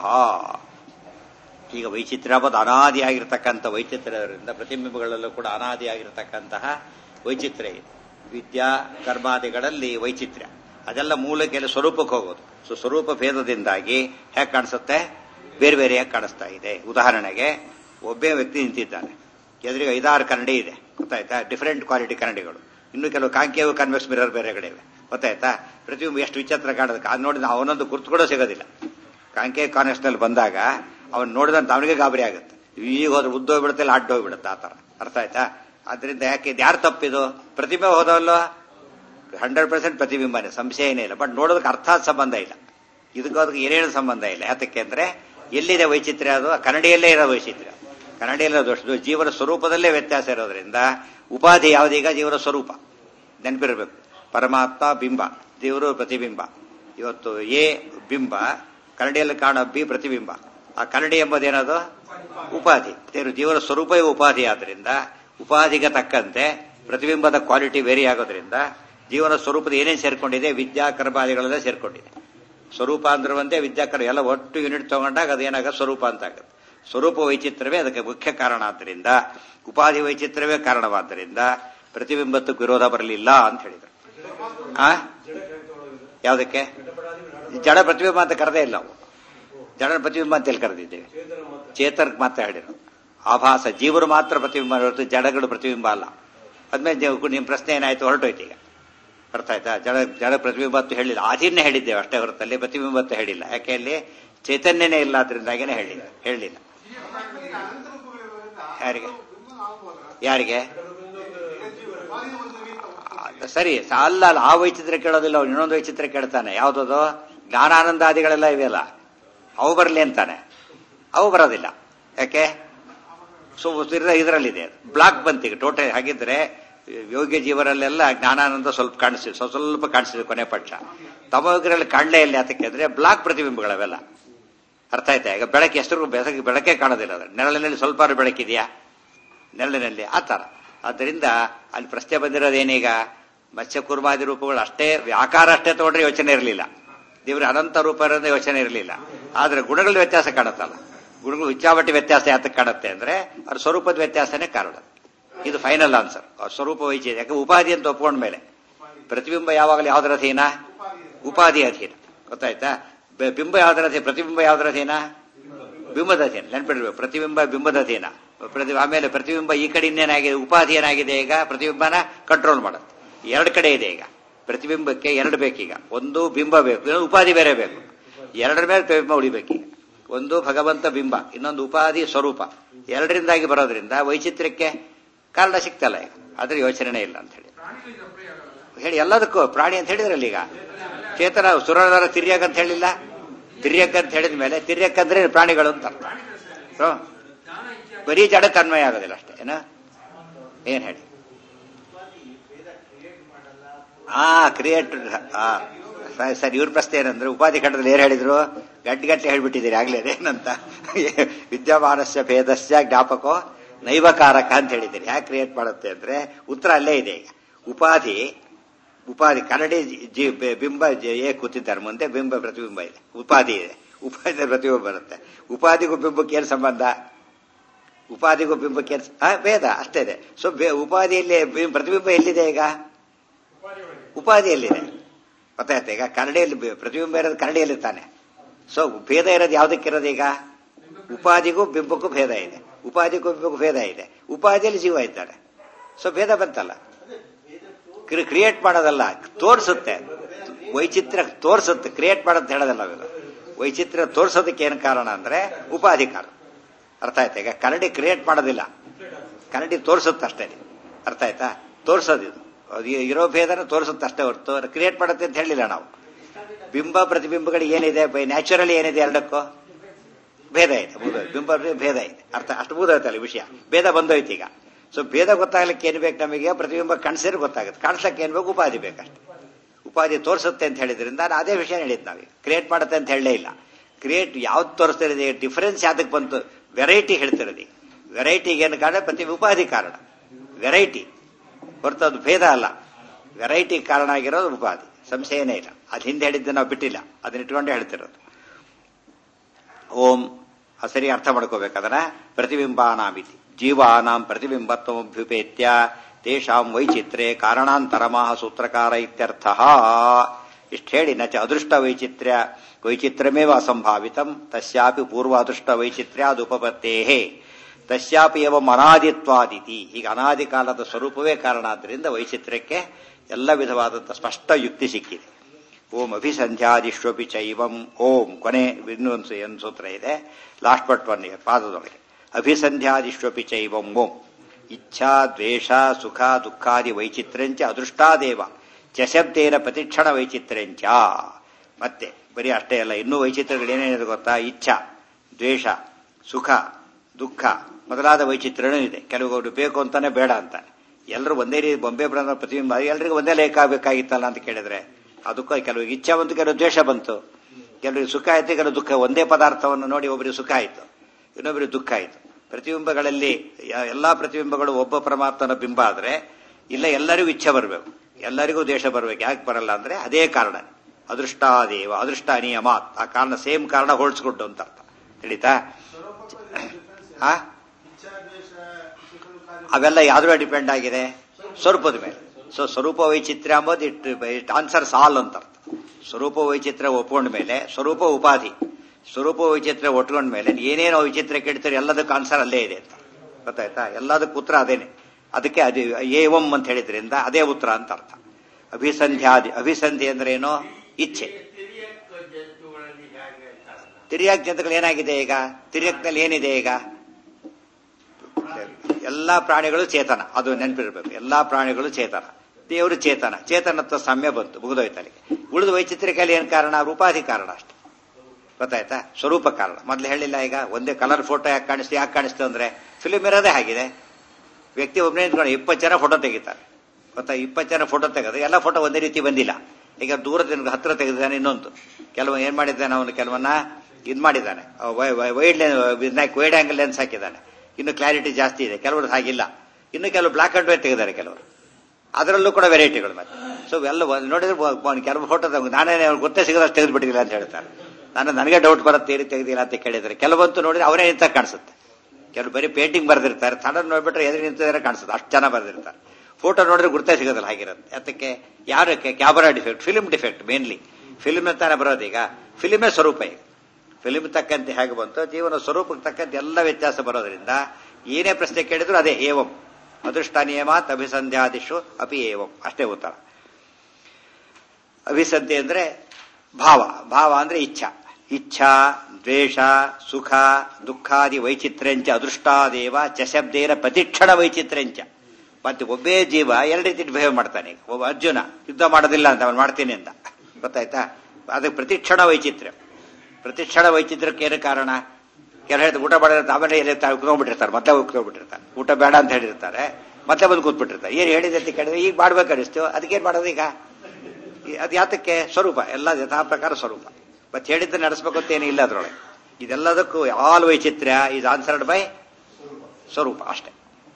ಈಗ ವೈಚಿತ್ರ್ಯವಾದ ಅನಾದಿಯಾಗಿರ್ತಕ್ಕಂಥ ವೈಚಿತ್ರ್ಯದಿಂದ ಪ್ರತಿಬಿಂಬಗಳಲ್ಲೂ ಕೂಡ ಅನಾದಿಯಾಗಿರ್ತಕ್ಕಂತಹ ವೈಚಿತ್ರ್ಯ ಇದೆ ವಿದ್ಯಾ ಕರ್ಮಾದಿಗಳಲ್ಲಿ ವೈಚಿತ್ರ್ಯ ಅದೆಲ್ಲ ಮೂಲಕ್ಕೆ ಸ್ವರೂಪಕ್ಕೆ ಹೋಗೋದು ಸೊ ಸ್ವರೂಪ ಭೇದದಿಂದಾಗಿ ಹೇಗೆ ಕಾಣಿಸುತ್ತೆ ಬೇರೆ ಬೇರೆಯಾಗಿ ಕಾಣಿಸ್ತಾ ಇದೆ ಉದಾಹರಣೆಗೆ ಒಬ್ಬೇ ವ್ಯಕ್ತಿ ನಿಂತಿದ್ದಾನೆ ಎದುರಿಗೆ ಐದಾರು ಕನ್ನಡಿ ಇದೆ ಗೊತ್ತಾಯ್ತಾ ಡಿಫರೆಂಟ್ ಕ್ವಾಲಿಟಿ ಕನ್ನಡಿಗಳು ಇನ್ನು ಕೆಲವು ಕಾಂಕೇವು ಕನ್ವೆಕ್ಸ್ ಮಿರರ್ ಬೇರೆ ಕಡೆ ಇವೆ ಗೊತ್ತಾಯ್ತಾ ಪ್ರತಿಯೊಬ್ಬ ಎಷ್ಟು ವಿಚಿತ್ರ ಕಾಣೋದಕ್ಕೆ ಅದು ನೋಡಿದ ಅವನೊಂದು ಗುರ್ತು ಕೂಡ ಸಿಗೋದಿಲ್ಲ ಕಾಂಕೇವ್ ಕಾನ್ವೆಕ್ಸ್ ನಲ್ಲಿ ಬಂದಾಗ ಅವನು ನೋಡಿದಂತ ಅವನಿಗೆ ಗಾಬರಿ ಆಗುತ್ತೆ ಈಗ ಹೋದ್ರೆ ಉದ್ದೋಗ್ಬಿಡುತ್ತೆ ಇಲ್ಲ ಅಡ್ಡೋಗ್ಬಿಡುತ್ತೆ ಆ ತರ ಅರ್ಥ ಆಯ್ತಾ ಅದರಿಂದ ಯಾಕೆ ಇದು ಯಾರು ತಪ್ಪಿದು ಪ್ರತಿಭೆ ಹೋದವಲ್ಲೋ ಹಂಡ್ರೆಡ್ ಪರ್ಸೆಂಟ್ ಪ್ರತಿಬಿಂಬನೇ ಸಂಶಯ ಏನೇ ಇಲ್ಲ ಬಟ್ ನೋಡೋದಕ್ಕೆ ಅರ್ಥಾತ್ ಸಂಬಂಧ ಇಲ್ಲ ಇದಕ್ಕೂ ಅದಕ್ಕೆ ಏನೇನು ಸಂಬಂಧ ಇಲ್ಲ ಯಾತಕ್ಕೆ ಅಂದ್ರೆ ಎಲ್ಲಿದೆ ವೈಚಿತ್ರ್ಯ ಅದು ಕನ್ನಡಿಯಲ್ಲೇ ಇರೋ ವೈಚಿತ್ರ್ಯ ಕನ್ನಡಿಯಲ್ಲೇ ದೋಷ ಜೀವನ ಸ್ವರೂಪದಲ್ಲೇ ವ್ಯತ್ಯಾಸ ಇರೋದ್ರಿಂದ ಉಪಾಧಿ ಯಾವುದೀಗ ಜೀವನ ಸ್ವರೂಪ ನೆನಪಿರಬೇಕು ಪರಮಾತ್ಮ ಬಿಂಬ ದೇವರು ಪ್ರತಿಬಿಂಬ ಇವತ್ತು ಎ ಬಿಂಬ ಕನ್ನಡಿಯಲ್ಲಿ ಕಾಣೋ ಬಿ ಪ್ರತಿಬಿಂಬ ಆ ಕನ್ನಡಿ ಎಂಬುದೇನದು ಉಪಾಧಿ ದೇವರು ಜೀವನ ಸ್ವರೂಪವೇ ಉಪಾಧಿ ಆದ್ರಿಂದ ಉಪಾಧಿಗೆ ತಕ್ಕಂತೆ ಪ್ರತಿಬಿಂಬದ ಕ್ವಾಲಿಟಿ ವೇರಿ ಆಗೋದ್ರಿಂದ ಜೀವನ ಸ್ವರೂಪದ ಏನೇನು ಸೇರ್ಕೊಂಡಿದೆ ವಿದ್ಯಾ ಕರ್ಮಾದಿಗಳೆಲ್ಲ ಸೇರ್ಕೊಂಡಿದೆ ಸ್ವರೂಪ ಅಂದ್ರೆ ಒಂದೇ ವಿದ್ಯಾಕರ ಎಲ್ಲ ಒಟ್ಟು ಯೂನಿಟ್ ತಗೊಂಡಾಗ ಅದೇನಾಗ ಸ್ವರೂಪ ಅಂತ ಆಗುತ್ತೆ ಸ್ವರೂಪ ವೈಚಿತ್ರ್ಯವೇ ಅದಕ್ಕೆ ಮುಖ್ಯ ಕಾರಣ ಆದ್ದರಿಂದ ಉಪಾಧಿ ವೈಚಿತ್ರ್ಯವೇ ಕಾರಣವಾದ್ದರಿಂದ ಪ್ರತಿಬಿಂಬತ್ತಕ್ಕೆ ವಿರೋಧ ಬರಲಿಲ್ಲ ಅಂತ ಹೇಳಿದರು ಆ ಯಾವುದಕ್ಕೆ ಜಡ ಪ್ರತಿಬಿಂಬ ಅಂತ ಕರೆದೇ ಇಲ್ಲ ಅವು ಜಡ ಪ್ರತಿಬಿಂಬ ಅಂತ ಎಲ್ಲಿ ಕರೆದಿದ್ದೇವೆ ಚೇತನಕ್ಕೆ ಮಾತ್ರ ಹೇಳಿರೋದು ಆಭಾಸ ಜೀವರು ಮಾತ್ರ ಪ್ರತಿಬಿಂಬ ಹೊರತು ಜಡಗಳು ಪ್ರತಿಬಿಂಬ ಅಲ್ಲ ಅದ್ಮೇಲೆ ನಿಮ್ಮ ಪ್ರಶ್ನೆ ಏನಾಯ್ತು ಹೊರಟೋಯ್ತು ಈಗ ಅರ್ಥ ಆಯ್ತಾ ಜಡ ಜಡ ಪ್ರತಿಬಿಂಬ ಅಂತ ಹೇಳಿಲ್ಲ ಆದಿನ್ನೇ ಹೇಳಿದ್ದೇವೆ ಅಷ್ಟೇ ಹೊರತಲ್ಲಿ ಪ್ರತಿಬಿಂಬ ಅಂತ ಹೇಳಿಲ್ಲ ಯಾಕೆ ಅಲ್ಲಿ ಚೈತನ್ಯನೇ ಇಲ್ಲ ಅದರಿಂದಾಗೇನೆ ಹೇಳಿಲ್ಲ ಹೇಳಲಿಲ್ಲ ಯಾರಿಗೆ ಯಾರಿಗೆ ಸರಿ ಅಲ್ಲ ಅಲ್ಲ ಆ ವೈಚಿತ್ರ ಕೇಳೋದಿಲ್ಲ ಅವ್ನು ಇನ್ನೊಂದು ವೈಚಿತ್ರ ಕೇಳ್ತಾನೆ ಯಾವ್ದದು ಜ್ಞಾನಾನಂದಾದಿಗಳೆಲ್ಲ ಇವೆಯಲ್ಲ ಅವು ಬರಲಿ ಅಂತಾನೆ ಅವು ಬರೋದಿಲ್ಲ ಯಾಕೆ ಸೊ ಇದರಲ್ಲಿದೆ ಬ್ಲಾಕ್ ಬಂತೀಗ ಟೋಟಲ್ ಹಾಗಿದ್ರೆ ಯೋಗ್ಯ ಜೀವನಲ್ಲೆಲ್ಲ ಜ್ಞಾನಾನಂದ ಸ್ವಲ್ಪ ಕಾಣಿಸಿದೆ ಸ್ವಲ್ಪ ಸ್ವಲ್ಪ ಕಾಣಿಸಿದೆ ಕೊನೆ ಪಕ್ಷ ತಮಗ್ರಲ್ಲಿ ಕಾಣಲೇ ಇಲ್ಲ ಯಾತಕ್ಕೆ ಅಂದ್ರೆ ಬ್ಲಾಕ್ ಪ್ರತಿಬಿಂಬಗಳವೆಲ್ಲ ಅರ್ಥ ಆಯ್ತಾ ಈಗ ಬೆಳಕು ಎಷ್ಟು ಬೆಳಕಿಗೆ ಬೆಳಕೆ ಕಾಣೋದಿಲ್ಲ ಅದ್ರ ನೆರಳಿನಲ್ಲಿ ಸ್ವಲ್ಪ ಬೆಳಕಿದೆಯಾ ನೆರಳಿನಲ್ಲಿ ಆ ತರ ಆದ್ದರಿಂದ ಅಲ್ಲಿ ಪ್ರಶ್ನೆ ಬಂದಿರೋದೇನೀಗ ಮತ್ಸ್ಯ ಕುರ್ಮಾದಿ ರೂಪಗಳು ಅಷ್ಟೇ ಆಕಾರ ಅಷ್ಟೇ ತಗೊಂಡ್ರೆ ಯೋಚನೆ ಇರಲಿಲ್ಲ ದೇವರ ಅನಂತ ರೂಪ ಇರೋದೇ ಯೋಚನೆ ಇರಲಿಲ್ಲ ಆದ್ರೆ ಗುಣಗಳ ವ್ಯತ್ಯಾಸ ಕಾಣುತ್ತಲ್ಲ ಗುಣಗಳು ಉಚ್ಚಾವಟಿ ವ್ಯತ್ಯಾಸ ಯಾತಕ್ಕೆ ಕಾಣುತ್ತೆ ಅಂದ್ರೆ ಅವ್ರ ಸ್ವರೂಪದ ವ್ಯತ್ಯಾಸನೇ ಕಾರಣ ಇದು ಫೈನಲ್ ಆನ್ಸರ್ ಸ್ವರೂಪ ವೈಚಿತ್ಯ ಯಾಕೆ ಉಪಾಧಿ ಅಂತ ಒಪ್ಕೊಂಡ ಮೇಲೆ ಪ್ರತಿಬಿಂಬ ಯಾವಾಗಲೂ ಯಾವ್ದರ ಅಧೀನ ಉಪಾಧಿ ಅಧೀನ ಗೊತ್ತಾಯ್ತಾ ಬಿಂಬ ಯಾವ್ದರ ಅಧೀನ ಪ್ರತಿಬಿಂಬ ಯಾವ್ದರ ಅಧೀನ ಬಿಂಬದ ಅಧೀನ ನೆನ್ಪಿಡ್ಬೇಕು ಪ್ರತಿಬಿಂಬ ಬಿಂಬದ ಅಧೀನ ಪ್ರತಿ ಆಮೇಲೆ ಪ್ರತಿಬಿಂಬ ಈ ಕಡೆ ಇನ್ನೇನಾಗಿದೆ ಉಪಾಧಿ ಏನಾಗಿದೆ ಈಗ ಪ್ರತಿಬಿಂಬನ ಕಂಟ್ರೋಲ್ ಮಾಡುತ್ತೆ ಎರಡು ಕಡೆ ಇದೆ ಈಗ ಪ್ರತಿಬಿಂಬಕ್ಕೆ ಎರಡು ಬೇಕೀಗ ಒಂದು ಬಿಂಬ ಬೇಕು ಇನ್ನೊಂದು ಉಪಾಧಿ ಬೇರೆ ಬೇಕು ಎರಡರ ಮೇಲೆ ಪ್ರತಿಬಿಂಬ ಉಳಿಬೇಕೀಗ ಒಂದು ಭಗವಂತ ಬಿಂಬ ಇನ್ನೊಂದು ಉಪಾಧಿ ಸ್ವರೂಪ ಎರಡರಿಂದಾಗಿ ಬರೋದ್ರಿಂದ ವೈಚಿತ್ರ್ಯಕ್ಕೆ ಕಾರಣ ಸಿಗ್ತಲ್ಲ ಈಗ ಅದ್ರ ಯೋಚನೆನೇ ಇಲ್ಲ ಅಂತ ಹೇಳಿ ಹೇಳಿ ಎಲ್ಲದಕ್ಕೂ ಪ್ರಾಣಿ ಅಂತ ಹೇಳಿದ್ರಲ್ಲ ಈಗ ಚೇತನ ಸುರನರ ತಿರ್ಯಕ್ ಅಂತ ಹೇಳಿಲ್ಲ ತಿರ್ಯಕ್ ಅಂತ ಹೇಳಿದ ಮೇಲೆ ತಿರ್ಯಕ್ ಅಂದ್ರೆ ಪ್ರಾಣಿಗಳು ಅಂತ ಅರ್ಥ ಬರೀ ಜಡ ತನ್ಮಯ ಆಗೋದಿಲ್ಲ ಅಷ್ಟೇ ಏನ ಏನ್ ಹೇಳಿ ಆ ಕ್ರಿಯೇಟ್ ಸರ್ ಇವ್ರ ಪ್ರಶ್ನೆ ಏನಂದ್ರೆ ಉಪಾಧಿ ಖಂಡದಲ್ಲಿ ಏನ್ ಹೇಳಿದ್ರು ಗಟ್ಟಿ ಗಟ್ಟಿ ಹೇಳ್ಬಿಟ್ಟಿದ್ದೀರಿ ಆಗ್ಲೇ ಏನಂತ ವಿದ್ಯಮಾನಸ್ಯ ಭೇದಸ್ಯ ಜ್ಞಾಪಕೋ ನೈವಕಾರಕ ಅಂತ ಹೇಳಿದ್ದೀರಿ ಯಾಕೆ ಕ್ರಿಯೇಟ್ ಮಾಡುತ್ತೆ ಅಂದ್ರೆ ಉತ್ತರ ಅಲ್ಲೇ ಇದೆ ಈಗ ಉಪಾಧಿ ಉಪಾಧಿ ಕನ್ನಡಿ ಜಿ ಬಿಂಬ ಏ ಕೂತಿದ್ದಾರೆ ಮುಂದೆ ಬಿಂಬ ಪ್ರತಿಬಿಂಬ ಇದೆ ಉಪಾಧಿ ಇದೆ ಉಪಾಧಿ ಪ್ರತಿಬಿಂಬ ಬರುತ್ತೆ ಉಪಾಧಿಗೂ ಬಿಂಬಕ್ಕೆ ಏನು ಸಂಬಂಧ ಉಪಾಧಿಗೂ ಬಿಂಬಕ್ಕೆ ಭೇದ ಅಷ್ಟೇ ಇದೆ ಸೊ ಉಪಾಧಿಯಲ್ಲಿ ಪ್ರತಿಬಿಂಬ ಎಲ್ಲಿದೆ ಈಗ ಉಪಾಧಿ ಎಲ್ಲಿದೆ ಗೊತ್ತಾಯ್ತು ಈಗ ಕನ್ನಡಿಯಲ್ಲಿ ಪ್ರತಿಬಿಂಬ ಇರೋದು ಕನ್ನಡಿಯಲ್ಲಿ ತಾನೆ ಸೊ ಭೇದ ಇರೋದು ಯಾವುದಕ್ಕಿರೋದು ಈಗ ಉಪಾಧಿಗೂ ಬಿಂಬಕ್ಕೂ ಭೇದ ಇದೆ ಉಪಾಧಿಗೂ ಬಿಂಬಕ್ಕೂ ಭೇದ ಇದೆ ಉಪಾಧಿಯಲ್ಲಿ ಜೀವ ಇದ್ದಾರೆ ಸೊ ಭೇದ ಬಂತಲ್ಲ ಕ್ರಿಯೇಟ್ ಮಾಡೋದಲ್ಲ ತೋರಿಸುತ್ತೆ ವೈಚಿತ್ರ ತೋರಿಸುತ್ತೆ ಕ್ರಿಯೇಟ್ ಮಾಡೋದು ಹೇಳೋದಲ್ಲ ಅವೆಲ್ಲ ವೈಚಿತ್ರ ತೋರಿಸೋದಕ್ಕೆ ಏನು ಕಾರಣ ಅಂದ್ರೆ ಉಪಾಧಿ ಕಾರಣ ಅರ್ಥ ಆಯ್ತಾ ಈಗ ಕನ್ನಡಿ ಕ್ರಿಯೇಟ್ ಮಾಡೋದಿಲ್ಲ ಕನ್ನಡಿ ತೋರಿಸುತ್ತೆ ಅಷ್ಟೇ ಅರ್ಥ ಆಯ್ತಾ ತೋರಿಸೋದಿದು ಇರೋ ಭೇದನ ತೋರಿಸುತ್ತೆ ಅಷ್ಟೇ ಹೊರತು ಕ್ರಿಯೇಟ್ ಮಾಡುತ್ತೆ ಅಂತ ಹೇಳಿಲ್ಲ ನಾವು ಬಿಂಬ ಪ್ರತಿಬಿಂಬಗಳಿಗೆ ಏನಿದೆ ಬೈ ನ್ಯಾಚುರಲಿ ಏನಿದೆ ಎರಡಕ್ಕೂ ಭೇದ ಇದೆ ಬಿಂಬ ಭೇದ ಇದೆ ಅರ್ಥ ಅಷ್ಟು ಬೂದೋಯ್ತಲ್ಲ ವಿಷಯ ಭೇದ ಬಂದೋಯ್ತು ಈಗ ಸೊ ಭೇದ ಗೊತ್ತಾಗ್ಲಿಕ್ಕೆ ಏನ್ ಬೇಕು ನಮಗೆ ಪ್ರತಿಬಿಂಬ ಕಾಣಿಸಿದ್ರೆ ಗೊತ್ತಾಗುತ್ತೆ ಕಾಣಿಸ್ಲಿಕ್ಕೆ ಏನ್ ಬೇಕು ಉಪಾಧಿ ಬೇಕಷ್ಟೇ ಉಪಾಧಿ ತೋರಿಸುತ್ತೆ ಅಂತ ಹೇಳಿದ್ರಿಂದ ನಾನು ಅದೇ ವಿಷಯ ಹೇಳಿದ್ ನಾವೀಗ ಕ್ರಿಯೇಟ್ ಮಾಡುತ್ತೆ ಅಂತ ಹೇಳಲೇ ಇಲ್ಲ ಕ್ರಿಯೇಟ್ ಯಾವ್ದು ತೋರಿಸ್ತಿರೋದು ಡಿಫರೆನ್ಸ್ ಯಾವ್ದಕ್ಕೆ ಬಂತು ವೆರೈಟಿ ಹೇಳ್ತಿರೋದು ವೆರೈಟಿಗೆ ಏನು ಕಾರಣ ಪ್ರತಿ ಉಪಾಧಿ ಕಾರಣ ವೆರೈಟಿ ಹೊರತು ಅದು ಭೇದ ಅಲ್ಲ ವೆರೈಟಿ ಕಾರಣ ಆಗಿರೋದು ಉಪಾಧಿ ಸಂಶಯನೇ ಇಲ್ಲ ಅದು ಹಿಂದೆ ಹೇಳಿದ್ದು ನಾವು ಬಿಟ್ಟಿಲ್ಲ ಅದನ್ನ ಇಟ್ಕೊಂಡೇ ಹೇಳ್ತಿರೋದು ಓಂ ಸರಿ ಅರ್ಥ ಮಾಡ್ಕೋಬೇಕದನ್ನ ಪ್ರತಿಬಿಂಬಾನಾಮಿತಿ ಜೀವಾನಾಂ ಪ್ರತಿಬಿಂಬತ್ವಭ್ಯುಪೇತ್ಯ ತೇಷಾಂ ವೈಚಿತ್ರೆ ಕಾರಣಾಂತರಮಾಹ ಸೂತ್ರಕಾರ ಇತ್ಯರ್ಥ ಇಷ್ಟು ಹೇಳಿ ನಚ ಅದೃಷ್ಟ ವೈಚಿತ್ರ್ಯ ವೈಚಿತ್ರ್ಯಮೇವ ಅಸಂಭಾವಿತಂ ತಸ್ಯಾಪಿ ಪೂರ್ವ ಅದೃಷ್ಟ ವೈಚಿತ್ರ್ಯಾದುಪಪತ್ತೇ ತಸ್ಯಾಪಿ ಏವಂ ಅನಾದಿತ್ವಾದಿತಿ ಈಗ ಅನಾದಿ ಕಾಲದ ಸ್ವರೂಪವೇ ಕಾರಣ ಆದ್ದರಿಂದ ವೈಚಿತ್ರ್ಯಕ್ಕೆ ಎಲ್ಲ ವಿಧವಾದಂತಹ ಸ್ಪಷ್ಟ ಯುಕ್ತಿ ಸಿಕ್ಕಿದೆ ಓಂ ಅಭಿಸಂಧ್ಯಾದಿಶ್ವಪಿ ಚೈವಂ ಓಂ ಕೊನೆ ಇನ್ನೊಂದು ಏನು ಸೂತ್ರ ಇದೆ ಲಾಸ್ಟ್ ಬಟ್ ಒನ್ ಪಾದದೊಳಗೆ ಅಭಿಸಂಧ್ಯಾದಿಶ್ವಪಿ ಚೈವಂ ಓಂ ಇಚ್ಛಾ ದ್ವೇಷ ಸುಖ ದುಃಖಾದಿ ವೈಚಿತ್ರ್ಯಂಚ ಅದೃಷ್ಟಾದೇವ ಚಶಬ್ದೇನ ಪ್ರತಿಕ್ಷಣ ವೈಚಿತ್ರ್ಯಂಚ ಮತ್ತೆ ಬರೀ ಅಷ್ಟೇ ಅಲ್ಲ ಇನ್ನೂ ವೈಚಿತ್ರ್ಯಗಳು ಏನೇನಿದೆ ಗೊತ್ತಾ ಇಚ್ಛಾ ದ್ವೇಷ ಸುಖ ದುಃಖ ಮೊದಲಾದ ವೈಚಿತ್ರ್ಯನೂ ಇದೆ ಕೆಲವರು ಬೇಕು ಅಂತಾನೆ ಬೇಡ ಅಂತಾನೆ ಎಲ್ಲರೂ ಒಂದೇ ರೀತಿ ಬೊಂಬೆ ಬರೋದ್ರ ಪ್ರತಿಬಿಂಬ ಎಲ್ರಿಗೂ ಒಂದೇ ಲೇಖ ಆಗಬೇಕಾಗಿತ್ತಲ್ಲ ಅಂತ ಕೇಳಿದ್ರೆ ಅದಕ್ಕೂ ಕೆಲವರಿಗೆ ಇಚ್ಛೆ ಬಂತು ಕೆಲವು ದ್ವೇಷ ಬಂತು ಕೆಲವರಿಗೆ ಸುಖ ಆಯ್ತು ಕೆಲವು ದುಃಖ ಒಂದೇ ಪದಾರ್ಥವನ್ನು ನೋಡಿ ಒಬ್ಬರಿಗೆ ಸುಖ ಆಯಿತು ಇನ್ನೊಬ್ಬರಿಗೆ ದುಃಖ ಆಯಿತು ಪ್ರತಿಬಿಂಬಗಳಲ್ಲಿ ಎಲ್ಲಾ ಪ್ರತಿಬಿಂಬಗಳು ಒಬ್ಬ ಪರಮಾತ್ಮನ ಬಿಂಬ ಆದ್ರೆ ಇಲ್ಲ ಎಲ್ಲರಿಗೂ ಇಚ್ಛೆ ಬರಬೇಕು ಎಲ್ಲರಿಗೂ ದ್ವೇಷ ಬರಬೇಕು ಯಾಕೆ ಬರಲ್ಲ ಅಂದ್ರೆ ಅದೇ ಕಾರಣ ಅದೃಷ್ಟಾದೇವ ಅದೃಷ್ಟ ನಿಯಮಾತ್ ಆ ಕಾರಣ ಸೇಮ್ ಕಾರಣ ಹೋಲ್ಸ್ಕೊಟ್ಟು ಅಂತ ಅರ್ಥ ತಿಳಿತಾ ಆ ಅವೆಲ್ಲ ಯಾವ್ದ್ರ ಡಿಪೆಂಡ್ ಆಗಿದೆ ಸ್ವರೂಪದ ಮೇಲೆ ಸೊ ಸ್ವರೂಪ ವೈಚಿತ್ರ್ಯ ಅಂಬೋದು ಇಟ್ ಇಟ್ ಆನ್ಸರ್ ಸಾಲ್ ಅಂತ ಅರ್ಥ ಸ್ವರೂಪ ವೈಚಿತ್ರ್ಯ ಒಪ್ಕೊಂಡ ಮೇಲೆ ಸ್ವರೂಪ ಉಪಾಧಿ ಸ್ವರೂಪ ವೈಚಿತ್ರ್ಯ ಒಟ್ಕೊಂಡ ಮೇಲೆ ಏನೇನೋ ವೈಚಿತ್ರ್ಯ ಕೆಡ್ತಾರೆ ಎಲ್ಲದಕ್ಕೂ ಆನ್ಸರ್ ಅಲ್ಲೇ ಇದೆ ಅಂತ ಗೊತ್ತಾಯ್ತಾ ಎಲ್ಲದಕ್ಕೂ ಉತ್ತರ ಅದೇನೆ ಅದಕ್ಕೆ ಅದು ಏವಂ ಅಂತ ಹೇಳಿದ್ರಿಂದ ಅದೇ ಉತ್ತರ ಅಂತ ಅರ್ಥ ಅಭಿಸಂಧ್ಯಾದಿ ಅಭಿಸಂಧಿ ಅಂದ್ರೆ ಏನೋ ಇಚ್ಛೆ ತಿರಿಯಾಕ್ ಜಂತುಗಳು ಏನಾಗಿದೆ ಈಗ ತಿರಿಯಕ್ನಲ್ಲಿ ಏನಿದೆ ಈಗ ಎಲ್ಲಾ ಪ್ರಾಣಿಗಳು ಚೇತನ ಅದು ನೆನಪಿರ್ಬೇಕು ಎಲ್ಲಾ ಪ್ರಾಣಿಗಳು ಚೇತನ ದೇವರು ಚೇತನ ಚೇತನತ್ವ ಸಾಮ್ಯ ಬಂತು ಮುಗಿದೋಯ್ತಲ್ಲಿ ಉಳಿದ ವೈಚಿತ್ರ್ಯಕಲ್ಲಿ ಏನ್ ಕಾರಣ ರೂಪಾಧಿ ಕಾರಣ ಅಷ್ಟೆ ಗೊತ್ತಾಯ್ತಾ ಸ್ವರೂಪ ಕಾರಣ ಮೊದ್ಲು ಹೇಳಿಲ್ಲ ಈಗ ಒಂದೇ ಕಲರ್ ಫೋಟೋ ಯಾಕೆ ಕಾಣಿಸ್ತು ಯಾಕೆ ಕಾಣಿಸ್ತು ಅಂದ್ರೆ ಫಿಲ್ಮ್ ಇರೋದೇ ಆಗಿದೆ ವ್ಯಕ್ತಿ ಒಬ್ಬನೇ ನಿಂತ್ಕೊಂಡು ಇಪ್ಪತ್ತು ಜನ ಫೋಟೋ ತೆಗಿತಾರೆ ಗೊತ್ತಾ ಇಪ್ಪತ್ತು ಜನ ಫೋಟೋ ತೆಗೆದು ಎಲ್ಲ ಫೋಟೋ ಒಂದೇ ರೀತಿ ಬಂದಿಲ್ಲ ಈಗ ದೂರದಿಂದ ಹತ್ರ ತೆಗೆದಿದ್ದಾನೆ ಇನ್ನೊಂದು ಕೆಲವು ಏನ್ ಮಾಡಿದ್ದಾನೆ ಅವನು ಕೆಲವನ್ನ ಇದ್ ಮಾಡಿದ್ದಾನೆ wide lens wide angle lens ಹಾಕಿದ್ದಾನೆ ಇನ್ನು ಕ್ಲಾರಿಟಿ ಜಾಸ್ತಿ ಇದೆ ಕೆಲವರು ಹಾಗಿಲ್ಲ ಇನ್ನು ಕೆಲವು ಬ್ಲಾಕ್ ಅಂಡ್ ವೈಟ್ ತೆಗೆದಾರೆ ಕೆಲವರು ಅದರಲ್ಲೂ ಕೂಡ ವೆರೈಟಿಗಳು ಮತ್ತೆ ಸೊ ಎಲ್ಲ ನೋಡಿದ್ರೆ ಕೆಲವು ಫೋಟೋ ನಾನೇ ಗೊತ್ತೇ ಸಿಗದಷ್ಟು ತೆಗೆದು ಬಿಟ್ಟಿಲ್ಲ ಅಂತ ಹೇಳ್ತಾರೆ ನಾನು ನನಗೆ ಡೌಟ್ ಬರುತ್ತೆ ರೀತಿ ತೆಗೆದಿಲ್ಲ ಅಂತ ಕೇಳಿದ್ರೆ ಕೆಲವಂತೂ ನೋಡಿದ್ರೆ ಅವರೇ ನಿಂತ ಕಾಣಿಸುತ್ತೆ ಕೆಲವು ಬರೀ ಪೇಂಟಿಂಗ್ ಬರೆದಿರ್ತಾರೆ ತಡ ನೋಡ್ಬಿಟ್ರೆ ಎದುರು ನಿಂತಿದ್ರೆ ಕಾಣಿಸುತ್ತೆ ಅಷ್ಟು ಚೆನ್ನಾಗಿ ಬರೆದಿರ್ತಾರೆ ಫೋಟೋ ನೋಡಿದ್ರೆ ಗುರ್ತೇ ಸಿಗೋದಿಲ್ಲ ಹಾಗಿರುತ್ತೆ ಅದಕ್ಕೆ ಯಾರಕ್ಕೆ camera defect film defect mainly film ತಾನೇ ಬರೋದು ಈಗ ಫಿಲ್ಮೇ ಸ್ವರೂಪ ಈಗ ಫಿಲ್ಮ್ ತಕ್ಕಂತೆ ಹೇಗೆ ಬಂತು ಜೀವನ ಸ್ವರೂಪಕ್ಕೆ ತಕ್ಕಂತೆ ಎಲ್ಲ ವ್ಯತ್ಯಾಸ ಬರೋದ್ರಿಂದ ಏನೇ ಪ್ರಶ್ನೆ ಕೇಳಿದ್ರು ಅದೇ ಏವಂ ಅದೃಷ್ಟ ನಿಯಮಾತ್ ಅಭಿಸಂಧ್ಯಾದಿಶು ಅಪಿ ಏವಂ ಅಷ್ಟೇ ಉತ್ತರ ಅಭಿಸಂಧಿ ಅಂದ್ರೆ ಭಾವ ಭಾವ ಅಂದ್ರೆ ಇಚ್ಛಾ ಇಚ್ಛಾ ದ್ವೇಷ ಸುಖ ದುಃಖಾದಿ ವೈಚಿತ್ರ್ಯಂಚ ಅದೃಷ್ಟಾದೇವ ಚಶಬ್ದೇನ ಪ್ರತಿಕ್ಷಣ ವೈಚಿತ್ರ್ಯಂಚ ಮತ್ತೆ ಒಬ್ಬೇ ಜೀವ ಎರಡು ರೀತಿ ಬಿಹೇವ್ ಮಾಡ್ತಾನೆ ಒಬ್ಬ ಅರ್ಜುನ ಯುದ್ಧ ಮಾಡೋದಿಲ್ಲ ಅಂತ ಅವನು ಮಾಡ್ತೀನಿ ಅಂತ ಗೊತ್ತಾಯ್ತಾ ಅದಕ್ಕೆ ಪ್ರತಿಕ್ಷಣ ವೈಚಿತ್ರ್ಯ ಪ್ರತಿಕ್ಷಣ ವೈಚಿತ್ರ್ಯಕ್ಕೆ ಏನು ಕಾರಣ ಕೆಲವು ಹೇಳ್ತಾರೆ ಊಟ ಮಾಡಿದ್ರೆ ಆಮೇಲೆ ಎಲ್ಲಿ ಉತ್ಕೊಂಡ್ಬಿಟ್ಟಿರ್ತಾರೆ ಮತ್ತೆ ಉತ್ಕೊಂಡ್ಬಿಟ್ಟಿರ್ತಾರೆ ಊಟ ಬೇಡ ಅಂತ ಹೇಳಿರ್ತಾರೆ ಮತ್ತೆ ಬಂದು ಕೂತ್ಬಿಟ್ಟಿರ್ತಾರೆ ಏನು ಹೇಳಿದೆ ಅಂತ ಕೇಳಿದ್ರೆ ಈಗ ಮಾಡ್ಬೇಕು ಅನಿಸ್ತು ಅದಕ್ಕೇನು ಮಾಡೋದು ಈಗ ಅದು ಯಾತಕ್ಕೆ ಸ್ವರೂಪ ಎಲ್ಲ ಯಥಾ ಪ್ರಕಾರ ಸ್ವರೂಪ ಮತ್ತೆ ಹೇಳಿದ್ದ ನಡೆಸ್ಬೇಕು ಅಂತ ಏನು ಇಲ್ಲ ಅದ್ರೊಳಗೆ ಇದೆಲ್ಲದಕ್ಕೂ ಆಲ್ ವೈಚಿತ್ರ್ಯ ಇದು ಆನ್ಸರ್ಡ್ ಬೈ ಸ್ವರೂಪ ಅಷ್ಟೇ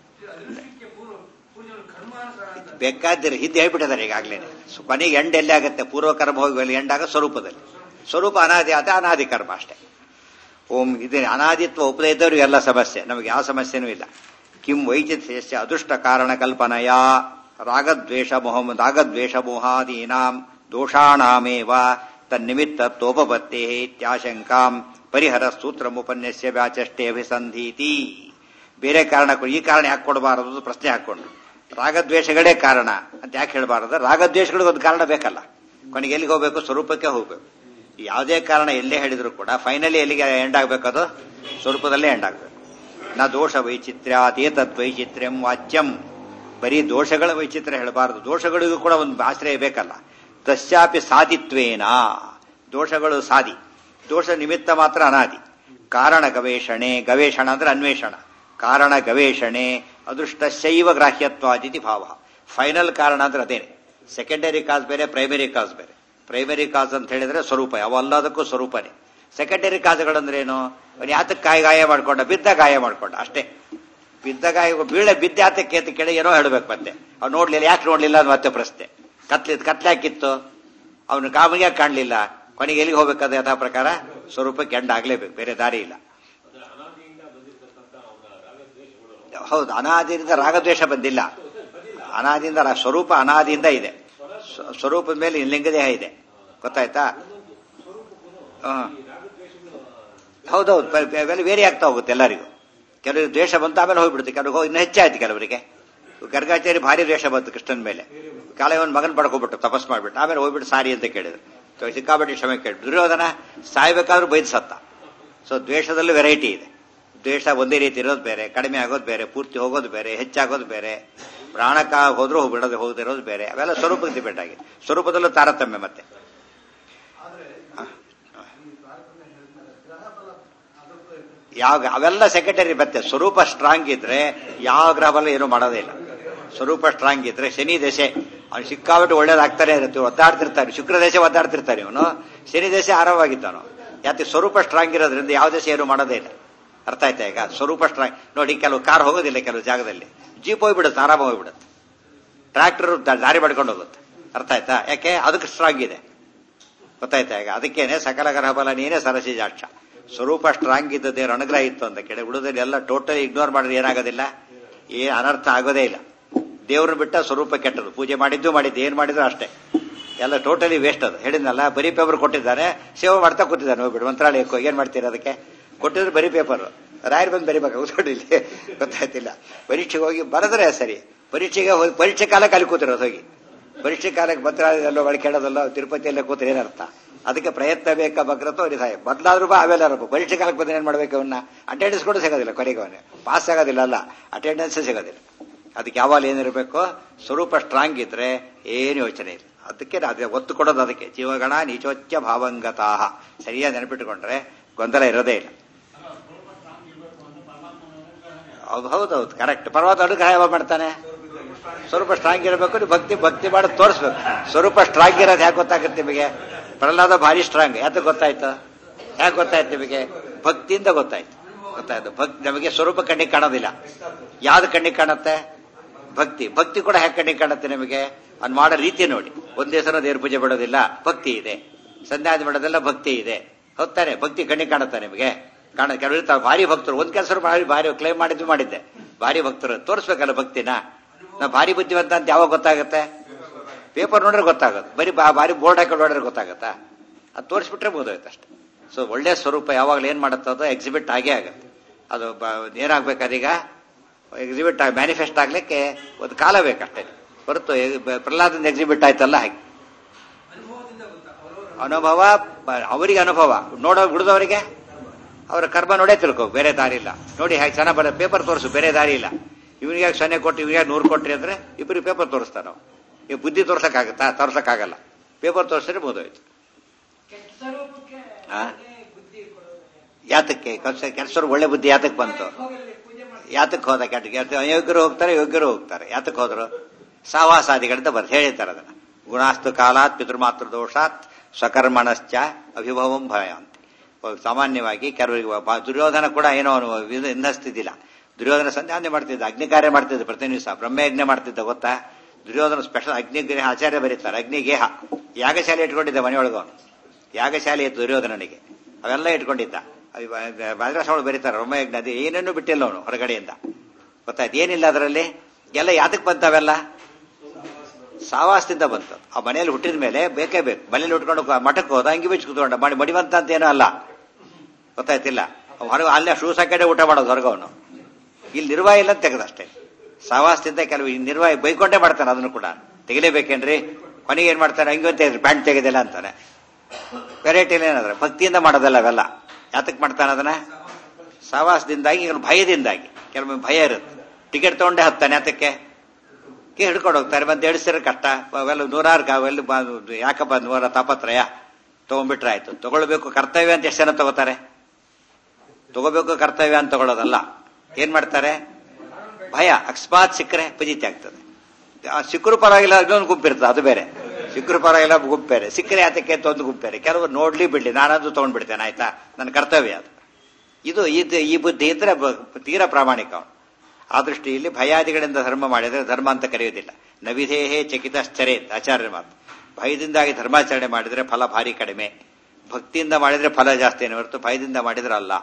ಬೇಕಾದ್ರೆ ಹಿಂದೆ ಹೇಳ್ಬಿಟ್ಟಿದ್ದಾರೆ ಈಗಾಗಲೇ ಕೊನೆಗೆ ಎಂಡ್ ಎಲ್ಲಿ ಆಗುತ್ತೆ ಪೂರ್ವ ಕರ್ಮ ಹೋಗಿ ಎಂಡ್ ಆಗ ಸ್ವರೂಪದಲ್ಲಿ ಸ್ವರೂಪ ಅನಾದಿ ಆದ ಅನಾದಿ ಕರ್ಮ ಅಷ್ಟೇ ಓಂ ಇದು ಅನಾದಿತ್ವ ಒಪ್ಪದೇ ಇದ್ದವ್ರಿಗೆ ಎಲ್ಲ ಸಮಸ್ಯೆ ನಮಗೆ ಯಾವ ಸಮಸ್ಯೆನೂ ಇಲ್ಲ ಕಿಂ ವೈಚಿತ್ರ್ಯಸ್ಯ ಅದೃಷ್ಟ ಕಾರಣ ಕಲ್ಪನೆಯ ರಾಗದ್ವೇಷ ಮೊಹ ರಾಗದ್ವೇಷ ಮೋಹಾದೀನಾಂ ದೋಷಾಣಾಮೇವ ತನ್ನಿಮಿತ್ತತ್ವೋಪಪತ್ತೇ ಇತ್ಯಾಶಂಕಾಂ ಪರಿಹರ ಸೂತ್ರ ಉಪನ್ಯಸ್ಯ ವ್ಯಾಚಷ್ಟೇ ಅಭಿಸಂಧೀತಿ ಬೇರೆ ಕಾರಣ ಈ ಕಾರಣ ಯಾಕೆ ಕೊಡಬಾರದು ಪ್ರಶ್ನೆ ಹಾಕೊಂಡು ರಾಗದ್ವೇಷಗಳೇ ಕಾರಣ ಅಂತ ಯಾಕೆ ಹೇಳಬಾರದು ರಾಗದ್ವೇಷಗಳಿಗೆ ಒಂದು ಕಾರಣ ಬೇಕಲ್ಲ ಕೊನೆಗೆ ಎಲ್ಲಿಗೆ ಹೋಗ್ಬೇಕು ಸ್ವರೂಪಕ್ಕೆ ಹೋಗ್ಬೇಕು ಯಾವುದೇ ಕಾರಣ ಎಲ್ಲೇ ಹೇಳಿದ್ರು ಕೂಡ ಫೈನಲಿ ಎಲ್ಲಿಗೆ ಎಂಡ್ ಆಗ್ಬೇಕದು ಸ್ವರೂಪದಲ್ಲೇ ಎಂಡ್ ಆಗ್ಬೇಕು ನ ದೋಷ ವೈಚಿತ್ರ್ಯಾತೇತದ್ ವೈಚಿತ್ರ್ಯಂ ವಾಚ್ಯಂ ಬರೀ ದೋಷಗಳ ವೈಚಿತ್ರ್ಯ ಹೇಳಬಾರದು ದೋಷಗಳಿಗೂ ಕೂಡ ಒಂದು ಆಶ್ರಯ ಬೇಕಲ್ಲ ತಸ್ಯಾಪಿ ಸಾಧಿತ್ವೇನ ದೋಷಗಳು ಸಾದಿ ದೋಷ ನಿಮಿತ್ತ ಮಾತ್ರ ಅನಾದಿ ಕಾರಣ ಗವೇಷಣೆ ಗವೇಷಣ ಅಂದ್ರೆ ಅನ್ವೇಷಣ ಕಾರಣ ಗವೇಷಣೆ ಅದೃಷ್ಟ ಶೈವ ಗ್ರಾಹ್ಯತ್ವಾದಿತಿ ಭಾವ ಫೈನಲ್ ಕಾರಣ ಅಂದ್ರೆ ಅದೇನೆ ಸೆಕೆಂಡರಿ ಕಾಸ್ ಬೇರೆ ಪ್ರೈಮರಿ ಕಾಸ್ ಬೇರೆ ಪ್ರೈಮರಿ ಕಾಸ್ ಅಂತ ಹೇಳಿದ್ರೆ ಸ್ವರೂಪ ಯಾವಲ್ಲದಕ್ಕೂ ಸ್ವರೂಪನೇ ಸೆಕೆಂಡರಿ ಕಾಸುಗಳಂದ್ರೆ ಏನು ಅವನು ಯಾತಕ್ಕೆ ಕಾಯಿ ಗಾಯ ಮಾಡ್ಕೊಂಡ ಬಿದ್ದ ಗಾಯ ಮಾಡ್ಕೊಂಡ ಅಷ್ಟೇ ಬಿದ್ದ ಗಾಯ ಬೀಳೆ ಬಿದ್ದ ಯಾತಕ್ಕೆ ಅಂತ ಕೇಳಿ ಏನೋ ಹೇಳ್ಬೇಕು ಮತ್ತೆ ಅವ್ನು ನೋಡ್ಲಿಲ್ಲ ಯಾಕೆ ನೋಡ್ಲಿಲ್ಲ ಅದು ಮತ್ತೆ ಪ್ರಶ್ನೆ ಕತ್ಲಿ ಕತ್ಲೆ ಹಾಕಿತ್ತು ಅವನು ಕಾಮಿಗೆ ಕಾಣಲಿಲ್ಲ ಕೊನೆಗೆ ಎಲ್ಲಿಗೆ ಹೋಗ್ಬೇಕಾದ ಯಥಾ ಪ್ರಕಾರ ಸ್ವರೂಪಕ್ಕೆ ಎಂಡ್ ಆಗ್ಲೇಬೇಕು ಬೇರೆ ದಾರಿ ಇಲ್ಲ ಹೌದು ಅನಾದಿಯಿಂದ ರಾಗದ್ವೇಷ ಬಂದಿಲ್ಲ ಅನಾದಿಯಿಂದ ಸ್ವರೂಪ ಅನಾದಿಯಿಂದ ಇದೆ ಸ್ವರೂಪದ ಮೇಲೆ ಲಿಂಗದೇಹ ಇದೆ ಗೊತ್ತಾಯ್ತಾ ಹೌದೌದು ಅವೆಲ್ಲ ವೇರಿ ಆಗ್ತಾ ಹೋಗುತ್ತೆ ಎಲ್ಲರಿಗೂ ಕೆಲವರು ದ್ವೇಷ ಬಂತು ಆಮೇಲೆ ಹೋಗ್ಬಿಡುತ್ತೆ ಕೆಲವ್ರಿಗೆ ಹೋಗಿ ಇನ್ನೂ ಹೆಚ್ಚಾಯ್ತು ಕೆಲವರಿಗೆ ಗರ್ಗಾಚಾರಿ ಭಾರಿ ದ್ವೇಷ ಬಂತು ಕೃಷ್ಣನ ಮೇಲೆ ಕಾಲೇ ಒಂದು ಮಗನ ಪಡ್ಕೊಬಿಟ್ಟು ತಪಸ್ ಮಾಡ್ಬಿಟ್ಟು ಆಮೇಲೆ ಹೋಗ್ಬಿಟ್ಟು ಸಾರಿ ಅಂತ ಕೇಳಿದ್ರು ಸಿಕ್ಕಾಪಟ್ಟೆ ಕ್ಷಮೆ ಕೇಳಿ ದುರ್ಯೋಧನ ಸಾಯ್ಬೇಕಾದ್ರೂ ಬೈದು ಸತ್ತ ಸೊ ದ್ವೇಷದಲ್ಲೂ ವೆರೈಟಿ ಇದೆ ದ್ವೇಷ ಒಂದೇ ರೀತಿ ಇರೋದು ಬೇರೆ ಕಡಿಮೆ ಆಗೋದು ಬೇರೆ ಪೂರ್ತಿ ಹೋಗೋದು ಬೇರೆ ಹೆಚ್ಚಾಗೋದು ಬೇರೆ ಪ್ರಾಣಕ ಹೋದ್ರೂ ಬಿಡೋದು ಹೋಗದಿರೋದು ಬೇರೆ ಅವೆಲ್ಲ ಸ್ವರೂಪಕ್ಕೆ ಡಿಪೆಂಡ್ ಆಗಿದೆ ಸ್ವರೂಪದಲ್ಲೂ ತಾರತಮ್ಯ ಮತ್ತೆ ಯಾವ ಅವೆಲ್ಲ ಸೆಕ್ರೆಟರಿ ಮತ್ತೆ ಸ್ವರೂಪ ಸ್ಟ್ರಾಂಗ್ ಇದ್ರೆ ಯಾವ ಗ್ರಹಬಲ ಏನು ಮಾಡೋದೇ ಇಲ್ಲ ಸ್ವರೂಪ ಸ್ಟ್ರಾಂಗ್ ಇದ್ರೆ ಶನಿ ದಶೆ ಅವ್ನು ಸಿಕ್ಕಾಬಿಟ್ಟು ಒಳ್ಳೇದಾಗ್ತಾನೆ ಇರುತ್ತೆ ಒದ್ದಾಡ್ತಿರ್ತಾನೆ ಶುಕ್ರ ದೇಶ ಒದ್ದಾಡ್ತಿರ್ತಾನೆ ಇವನು ಶನಿ ದೇಶ ಆರಾಮಾಗಿದ್ದಾನು ಯಾಕೆ ಸ್ವರೂಪ ಸ್ಟ್ರಾಂಗ್ ಇರೋದ್ರಿಂದ ಯಾವ ದೇಶ ಏನು ಮಾಡೋದೇ ಇಲ್ಲ ಅರ್ಥ ಆಯ್ತಾ ಈಗ ಸ್ವರೂಪ ಸ್ಟ್ರಾಂಗ್ ನೋಡಿ ಕೆಲವು ಕಾರ್ ಹೋಗೋದಿಲ್ಲ ಕೆಲವು ಜಾಗದಲ್ಲಿ ಜೀಪ್ ಹೋಗ್ಬಿಡುತ್ತೆ ಆರಾಮ ಹೋಗ್ಬಿಡುತ್ತೆ ಟ್ರ್ಯಾಕ್ಟರ್ ದಾರಿ ಮಾಡ್ಕೊಂಡು ಹೋಗುತ್ತೆ ಅರ್ಥ ಆಯ್ತಾ ಯಾಕೆ ಅದಕ್ಕೆ ಸ್ಟ್ರಾಂಗ್ ಇದೆ ಗೊತ್ತಾಯ್ತಾ ಈಗ ಅದಕ್ಕೇನೆ ಸಕಲ ಗ್ರಹ ಬಲ ನೀನೇ ಸರಸಿ ಜಾಕ್ಷ ಸ್ವರೂಪ ಸ್ಟ್ರಾಂಗ್ ಇದ್ದದೇ ಅನುಗ್ರಹ ಇತ್ತು ಅಂತ ಕೇಳಿ ಉಳಿದಲ್ಲಿ ಎಲ್ಲ ಟೋಟಲಿ ಇಗ್ನೋರ್ ಮಾಡಿದ್ರೆ ಏನಾಗೋದಿಲ್ಲ ಏನ್ ಅನರ್ಥ ಆಗೋದೇ ಇಲ್ಲ ದೇವ್ರನ್ನ ಬಿಟ್ಟ ಸ್ವರೂಪ ಕೆಟ್ಟದು ಪೂಜೆ ಮಾಡಿದ್ದು ಮಾಡಿದ್ದು ಏನ್ ಮಾಡಿದ್ರು ಅಷ್ಟೇ ಎಲ್ಲ ಟೋಟಲಿ ವೇಸ್ಟ್ ಅದು ಹೇಳಿದ್ನಲ್ಲ ಬರೀ ಪೇಪರ್ ಕೊಟ್ಟಿದ್ದಾನೆ ಸೇವೆ ಮಾಡ್ತಾ ಕೂತಿದ್ದಾನೆ ಹೋಗ್ಬಿಡು ಮಂತ್ರಾಲಯಕ್ಕೆ ಏನ್ ಮಾಡ್ತೀರಾ ಅದಕ್ಕೆ ಕೊಟ್ಟಿದ್ರೆ ಬರೀ ಪೇಪರ್ ರಾಯರ್ ಬಂದು ಬರಿಬೇಕು ಕೂತ್ಕೊಂಡು ಇಲ್ಲಿ ಗೊತ್ತಾಯ್ತಿಲ್ಲ ಪರೀಕ್ಷೆಗೆ ಹೋಗಿ ಬರೆದ್ರೆ ಸರಿ ಪರೀಕ್ಷೆಗೆ ಹೋಗಿ ಪರೀಕ್ಷೆ ಕಾಲಕ್ಕೆ ಅಲ್ಲಿ ಕೂತಿರೋದು ಹೋಗಿ ಪರೀಕ್ಷೆ ಕಾಲಕ್ಕೆ ಮಂತ್ರಾಲಯದಲ್ಲೋ ಕೇಳೋದಲ್ಲ ತಿರುಪತಿಯಲ್ಲೇ ಕೂತ್ರೆ ಏನರ್ಥ ಅದಕ್ಕೆ ಪ್ರಯತ್ನ ಬೇಕಾ ಬಗ್ರತೋ ನಿಧಾಯ ಬದಲಾದ್ರೂ ಬಾ ಅವೆಲ್ಲ ಪರೀಕ್ಷೆ ಕಾಲಕ್ಕೆ ಬಂದ್ರೆ ಏನ್ ಮಾಡ್ಬೇಕು ಅವನ್ನ ಅಟೆಂಡೆನ್ಸ್ ಕೂಡ ಸಿಗೋದಿಲ್ಲ ಕೊನೆಗೆ ಅವನೇ ಪಾಸ್ ಆಗೋದಿಲ್ಲ ಅಲ್ಲ ಅಟೆಂಡೆನ್ಸ್ ಸಿಗೋದಿಲ್ಲ ಅದಕ್ಕೆ ಯಾವಾಗ ಏನಿರಬೇಕು ಸ್ವರೂಪ ಸ್ಟ್ರಾಂಗ್ ಇದ್ರೆ ಏನು ಯೋಚನೆ ಇಲ್ಲ ಅದಕ್ಕೆ ಅದೇ ಒತ್ತು ಕೊಡೋದು ಅದಕ್ಕೆ ಜೀವಗಣ ನೀಚೋಚ್ಚ ಭಾವಂಗತಾಹ ಸರಿಯಾಗಿ ನೆನಪಿಟ್ಟುಕೊಂಡ್ರೆ ಗೊಂದಲ ಇರೋದೇ ಇಲ್ಲ ಹೌದು ಹೌದೌದು ಕರೆಕ್ಟ್ ಪರ್ವತ ಅನುಗ್ರಹ ಯಾವಾಗ ಮಾಡ್ತಾನೆ ಸ್ವರೂಪ ಸ್ಟ್ರಾಂಗ್ ಇರಬೇಕು ನೀವು ಭಕ್ತಿ ಭಕ್ತಿ ಮಾಡಿ ತೋರಿಸ್ಬೇಕು ಸ್ವರೂಪ ಸ್ಟ್ರಾಂಗ್ ಇರೋದು ಯಾಕೆ ಗೊತ್ತಾಗುತ್ತೆ ನಿಮಗೆ ಪ್ರಹ್ಲಾದ ಭಾರಿ ಸ್ಟ್ರಾಂಗ್ ಯಾಕೆ ಗೊತ್ತಾಯ್ತು ಯಾಕೆ ಗೊತ್ತಾಯ್ತು ನಿಮಗೆ ಭಕ್ತಿಯಿಂದ ಗೊತ್ತಾಯ್ತು ಗೊತ್ತಾಯ್ತು ಭಕ್ತಿ ನಮಗೆ ಸ್ವರೂಪ ಕಣ್ಣಿಗೆ ಕಾಣೋದಿಲ್ಲ ಯಾವ್ದು ಕಣ್ಣಿಗೆ ಕಾಣುತ್ತೆ ಭಕ್ತಿ ಭಕ್ತಿ ಕೂಡ ಹೇಗೆ ಕಣ್ಣಿಗೆ ಕಾಣುತ್ತೆ ನಿಮಗೆ ಅದ್ ಮಾಡೋ ರೀತಿ ನೋಡಿ ಒಂದೇ ಸಲ ದೇವ್ರ ಪೂಜೆ ಬಿಡೋದಿಲ್ಲ ಭಕ್ತಿ ಇದೆ ಸಂಧ್ಯಾದಿ ಮಾಡೋದೆಲ್ಲ ಭಕ್ತಿ ಇದೆ ಹೊತ್ತಾನೆ ಭಕ್ತಿ ಕಣ್ಣಿಗೆ ಕಾಣುತ್ತೆ ನಿಮಗೆ ಕಾಣ ಕೆಲವರು ಇರ್ತಾರೆ ಭಾರಿ ಭಕ್ತರು ಒಂದ್ ಕೆಲಸ ಭಾರಿ ಭಾರಿ ಕ್ಲೈಮ್ ಮಾಡಿದ್ದು ಮಾಡಿದ್ದೆ ಭಾರಿ ಭಕ್ತರು ತೋರಿಸ್ಬೇಕಲ್ಲ ಭಕ್ತಿನ ನಾ ಭಾರಿ ಬುದ್ಧಿವಂತ ಅಂತ ಯಾವಾಗ ಗೊತ್ತಾಗುತ್ತೆ ಪೇಪರ್ ನೋಡ್ರೆ ಗೊತ್ತಾಗುತ್ತೆ ಬರೀ ಭಾರಿ ಬೋರ್ಡ್ ಹಾಕೊಂಡು ನೋಡಿದ್ರೆ ಗೊತ್ತಾಗತ್ತಾ ಅದು ತೋರಿಸ್ಬಿಟ್ರೆ ಬೋದಾಯ್ತು ಅಷ್ಟೇ ಸೊ ಒಳ್ಳೆ ಸ್ವರೂಪ ಯಾವಾಗಲೂ ಏನ್ ಮಾಡುತ್ತೆ ಅದು ಎಕ್ಸಿಬಿಟ್ ಆಗೇ ಆಗುತ್ತೆ ಅದು ಏನಾಗ್ಬೇಕಾದೀಗ ಎಕ್ಸಿಬಿಟ್ ಆಗಿ ಮ್ಯಾನಿಫೆಸ್ಟ್ ಆಗ್ಲಿಕ್ಕೆ ಒಂದು ಕಾಲ ಬೇಕಷ್ಟೇ ಹೊರತು ಪ್ರಹ್ಲಾದಿಂದ ಎಕ್ಸಿಬಿಟ್ ಆಯ್ತಲ್ಲ ಹಾಗೆ ಅನುಭವ ಅವರಿಗೆ ಅನುಭವ ನೋಡೋ ಉಳಿದವರಿಗೆ ಅವರ ಕರ್ಮ ನೋಡೇ ತಿಳ್ಕೊ ಬೇರೆ ದಾರಿ ಇಲ್ಲ ನೋಡಿ ಹೇಗೆ ಚೆನ್ನಾಗಿ ಬರ ಪೇಪರ್ ತೋರಿಸು ಬೇರೆ ದಾರಿ ಇಲ್ಲ ಇವನಿಗೆ ಸೊನ್ನೆ ಕೊಟ್ಟು ಇವನಿಗೆ ನೂರು ಕೊಟ್ರಿ ಅಂದ್ರೆ ಇಬ್ಬರಿಗೆ ಪೇಪರ್ ತೋರಿಸ್ತಾನ ನಾವು ಈಗ ಬುದ್ಧಿ ತೋರ್ಸಕ್ಕಾಗತ್ತಾ ತೋರ್ಸಕ್ಕಾಗಲ್ಲ ಪೇಪರ್ ತೋರಿಸಿದ್ರೆ ಬೋದೋಯ್ತು ಯಾತಕ್ಕೆ ಕೆಲಸರು ಒಳ್ಳೆ ಬುದ್ಧಿ ಯಾತಕ್ಕೆ ಬಂತು ಯಾತಕ್ಕೆ ಹೋದ ಕೆಟ್ಟ ಅಯೋಗ್ಯರು ಹೋಗ್ತಾರೆ ಯೋಗ್ಯರು ಹೋಗ್ತಾರೆ ಯಾತಕ್ಕೆ ಹೋದ್ರು ಸಾವಾಸಾದಿಗಳಿಂದ ಬರ್ದು ಹೇಳಿದ್ದಾರೆ ಅದನ್ನ ಗುಣಾಸ್ತು ಕಾಲಾತ್ ಪಿತೃಮಾತೃ ದೋಷಾತ್ ಸ್ವಕರ್ಮಣಶ್ಚ ಅಭಿಭವಂ ಭಯ ಅಂತ ಸಾಮಾನ್ಯವಾಗಿ ಕೆಲವರಿಗೆ ದುರ್ಯೋಧನ ಕೂಡ ಏನೋ ಅವನು ಇನ್ನಿಸ್ತಿದ್ದಿಲ್ಲ ದುರ್ಯೋಧನ ಸಂಧ್ಯಾನೆ ಮಾಡ್ತಿದ್ದ ಅಗ್ನಿ ಕಾರ್ಯ ಮಾಡ್ತಿದ್ದ ಪ್ರತಿ ದಿವಸ ಬ್ರಹ್ಮಯಜ್ಞ ಮಾಡ್ತಿದ್ದ ಗೊತ್ತಾ ದುರ್ಯೋಧನ ಸ್ಪೆಷಲ್ ಅಗ್ನಿಗ್ರಹ ಆಚಾರ್ಯ ಬರೀತಾರೆ ಅಗ್ನಿಗೇಹ ಯಾಗಶಾಲೆ ಇಟ್ಕೊಂಡಿದ್ದ ಮನೆಯೊಳಗ ಅವನು ಯಾಗಶಾಲೆ ಇತ್ತು ದುರ್ಯೋಧನನಿಗೆ ಅವೆಲ್ಲ ಇಟ್ಕೊಂಡಿದ್ದ ಬಾದ್ರಾಸಗಳು ಬರೀತಾರೆ ಬ್ರಹ್ಮಯಜ್ಞ ಅದು ಏನೇನು ಬಿಟ್ಟಿಲ್ಲ ಅವನು ಹೊರಗಡೆಯಿಂದ ಗೊತ್ತಾಯ್ತು ಏನಿಲ್ಲ ಅದರಲ್ಲಿ ಎಲ್ಲ ಯಾತಕ್ಕೆ ಬಂತವೆಲ್ಲ ಸಾವಾಸದಿಂದ ಬಂತು ಆ ಮನೆಯಲ್ಲಿ ಹುಟ್ಟಿದ ಮೇಲೆ ಬೇಕೇ ಬೇಕು ಮನೇಲಿ ಉಟ್ಕೊಂಡು ಮಠಕ್ಕೆ ಹೋದ ಅಂಗಿ ಬಿಚ್ಚು ಕೂತ್ಕೊಂಡ ಮಾಡಿ ಮಡಿವಂತ ಅಂತ ಏನೋ ಅಲ್ಲ ಗೊತ್ತಾಯ್ತಿಲ್ಲ ಹೊರಗೆ ಅಲ್ಲೇ ಶೂಸ್ ಹಾಕಡೆ ಊಟ ಮಾಡೋದು ಹೊರಗವನು ಇಲ್ಲಿ ನಿರ್ವಾಹ ಇಲ್ಲ ತೆಗೆದಷ್ಟೇ ಸಾವಾಸದಿಂದ ಕೆಲವು ನಿರ್ವಾಹ ಬೈಕೊಂಡೇ ಮಾಡ್ತಾನೆ ಅದನ್ನು ಕೂಡ ತೆಗಿಲೇಬೇಕೇನ್ರಿ ಕೊನೆಗೆ ಏನ್ ಮಾಡ್ತಾನೆ ಹಂಗೆ ಅಂತ ಪ್ಯಾಂಟ್ ತೆಗೆದಿಲ್ಲ ಅಂತಾನೆ ವೆರೈಟಿ ಏನಾದ್ರೆ ಭಕ್ತಿಯಿಂದ ಮಾಡೋದಲ್ಲ ಅವೆಲ್ಲ ಯಾತಕ್ ಮಾಡ್ತಾನೆ ಅದನ್ನ ಸಾವಾಸದಿಂದಾಗಿ ಕೆಲವು ಭಯದಿಂದಾಗಿ ಕೆಲವೊಮ್ಮೆ ಭಯ ಇರುತ್ತೆ ಟಿಕೆಟ್ ತಗೊಂಡೇ ಹತ್ತಾನೆ ಯಾತಕ್ಕೆ ಹಿಡ್ಕೊಂಡು ಹೋಗ್ತಾರೆ ಮತ್ತೆ ಎಡಿಸಿದ್ರೆ ಕಷ್ಟ ಅವೆಲ್ಲ ನೂರಾರು ಅವೆಲ್ಲ ಯಾಕಪ್ಪ ನೂರ ತಾಪತ್ರಯ ತಗೊಂಡ್ಬಿಟ್ರೆ ಆಯ್ತು ತಗೊಳ್ಬೇಕು ಕರ್ತವ್ಯ ಅಂತ ಎಷ್ಟು ಜನ ತಗೋತಾರೆ ತಗೋಬೇಕು ಕರ್ತವ್ಯ ಅಂತ ತಗೊಳ್ಳೋದಲ್ಲ ಏನ್ ಮಾಡ್ತಾರೆ ಭಯ ಅಕಸ್ಮಾತ್ ಸಿಕ್ಕರೆ ಪಜಿತಿ ಆಗ್ತದೆ ಸಿಕ್ಕರು ಪರವಾಗಿಲ್ಲ ಇನ್ನೊಂದು ಗುಂಪಿರ್ತದೆ ಅದು ಬೇರೆ ಸಿಕ್ಕರು ಪರವಾಗಿಲ್ಲ ಗುಂಪು ಬೇರೆ ಸಿಕ್ಕರೆ ಯಾತಕ್ಕೆ ಅಂತ ಒಂದು ಗುಂಪು ಬೇರೆ ಕೆಲವರು ನೋಡ್ಲಿ ಬಿಡ್ಲಿ ನಾನದು ತಗೊಂಡ್ಬಿಡ್ತೇನೆ ಆಯ್ತಾ ನನ್ನ ಕರ್ತವ್ಯ ಅದು ಇದು ಇದು ಈ ಬುದ್ಧಿ ಇದ್ರೆ ತೀರಾ ಪ್ರಾಮಾಣಿಕ ಅವನು ಆ ದೃಷ್ಟಿಯಲ್ಲಿ ಭಯಾದಿಗಳಿಂದ ಧರ್ಮ ಮಾಡಿದರೆ ಧರ್ಮ ಅಂತ ಕರೆಯುವುದಿಲ್ಲ ನವಿಧೇಹೇ ಚಕಿತಶ್ಚರೇ ಆಚಾರ್ಯ ಮಾತು ಭಯದಿಂದಾಗಿ ಧರ್ಮಾಚರಣೆ ಮಾಡಿದರೆ ಫಲ ಭಾರಿ ಕಡಿಮೆ ಭಕ್ತಿಯಿಂದ ಮಾಡಿದ್ರೆ ಫಲ ಜಾಸ್ತಿ ಹೊರತು ಭಯದಿಂದ ಮಾಡಿದ್ರೆ ಅಲ್ಲ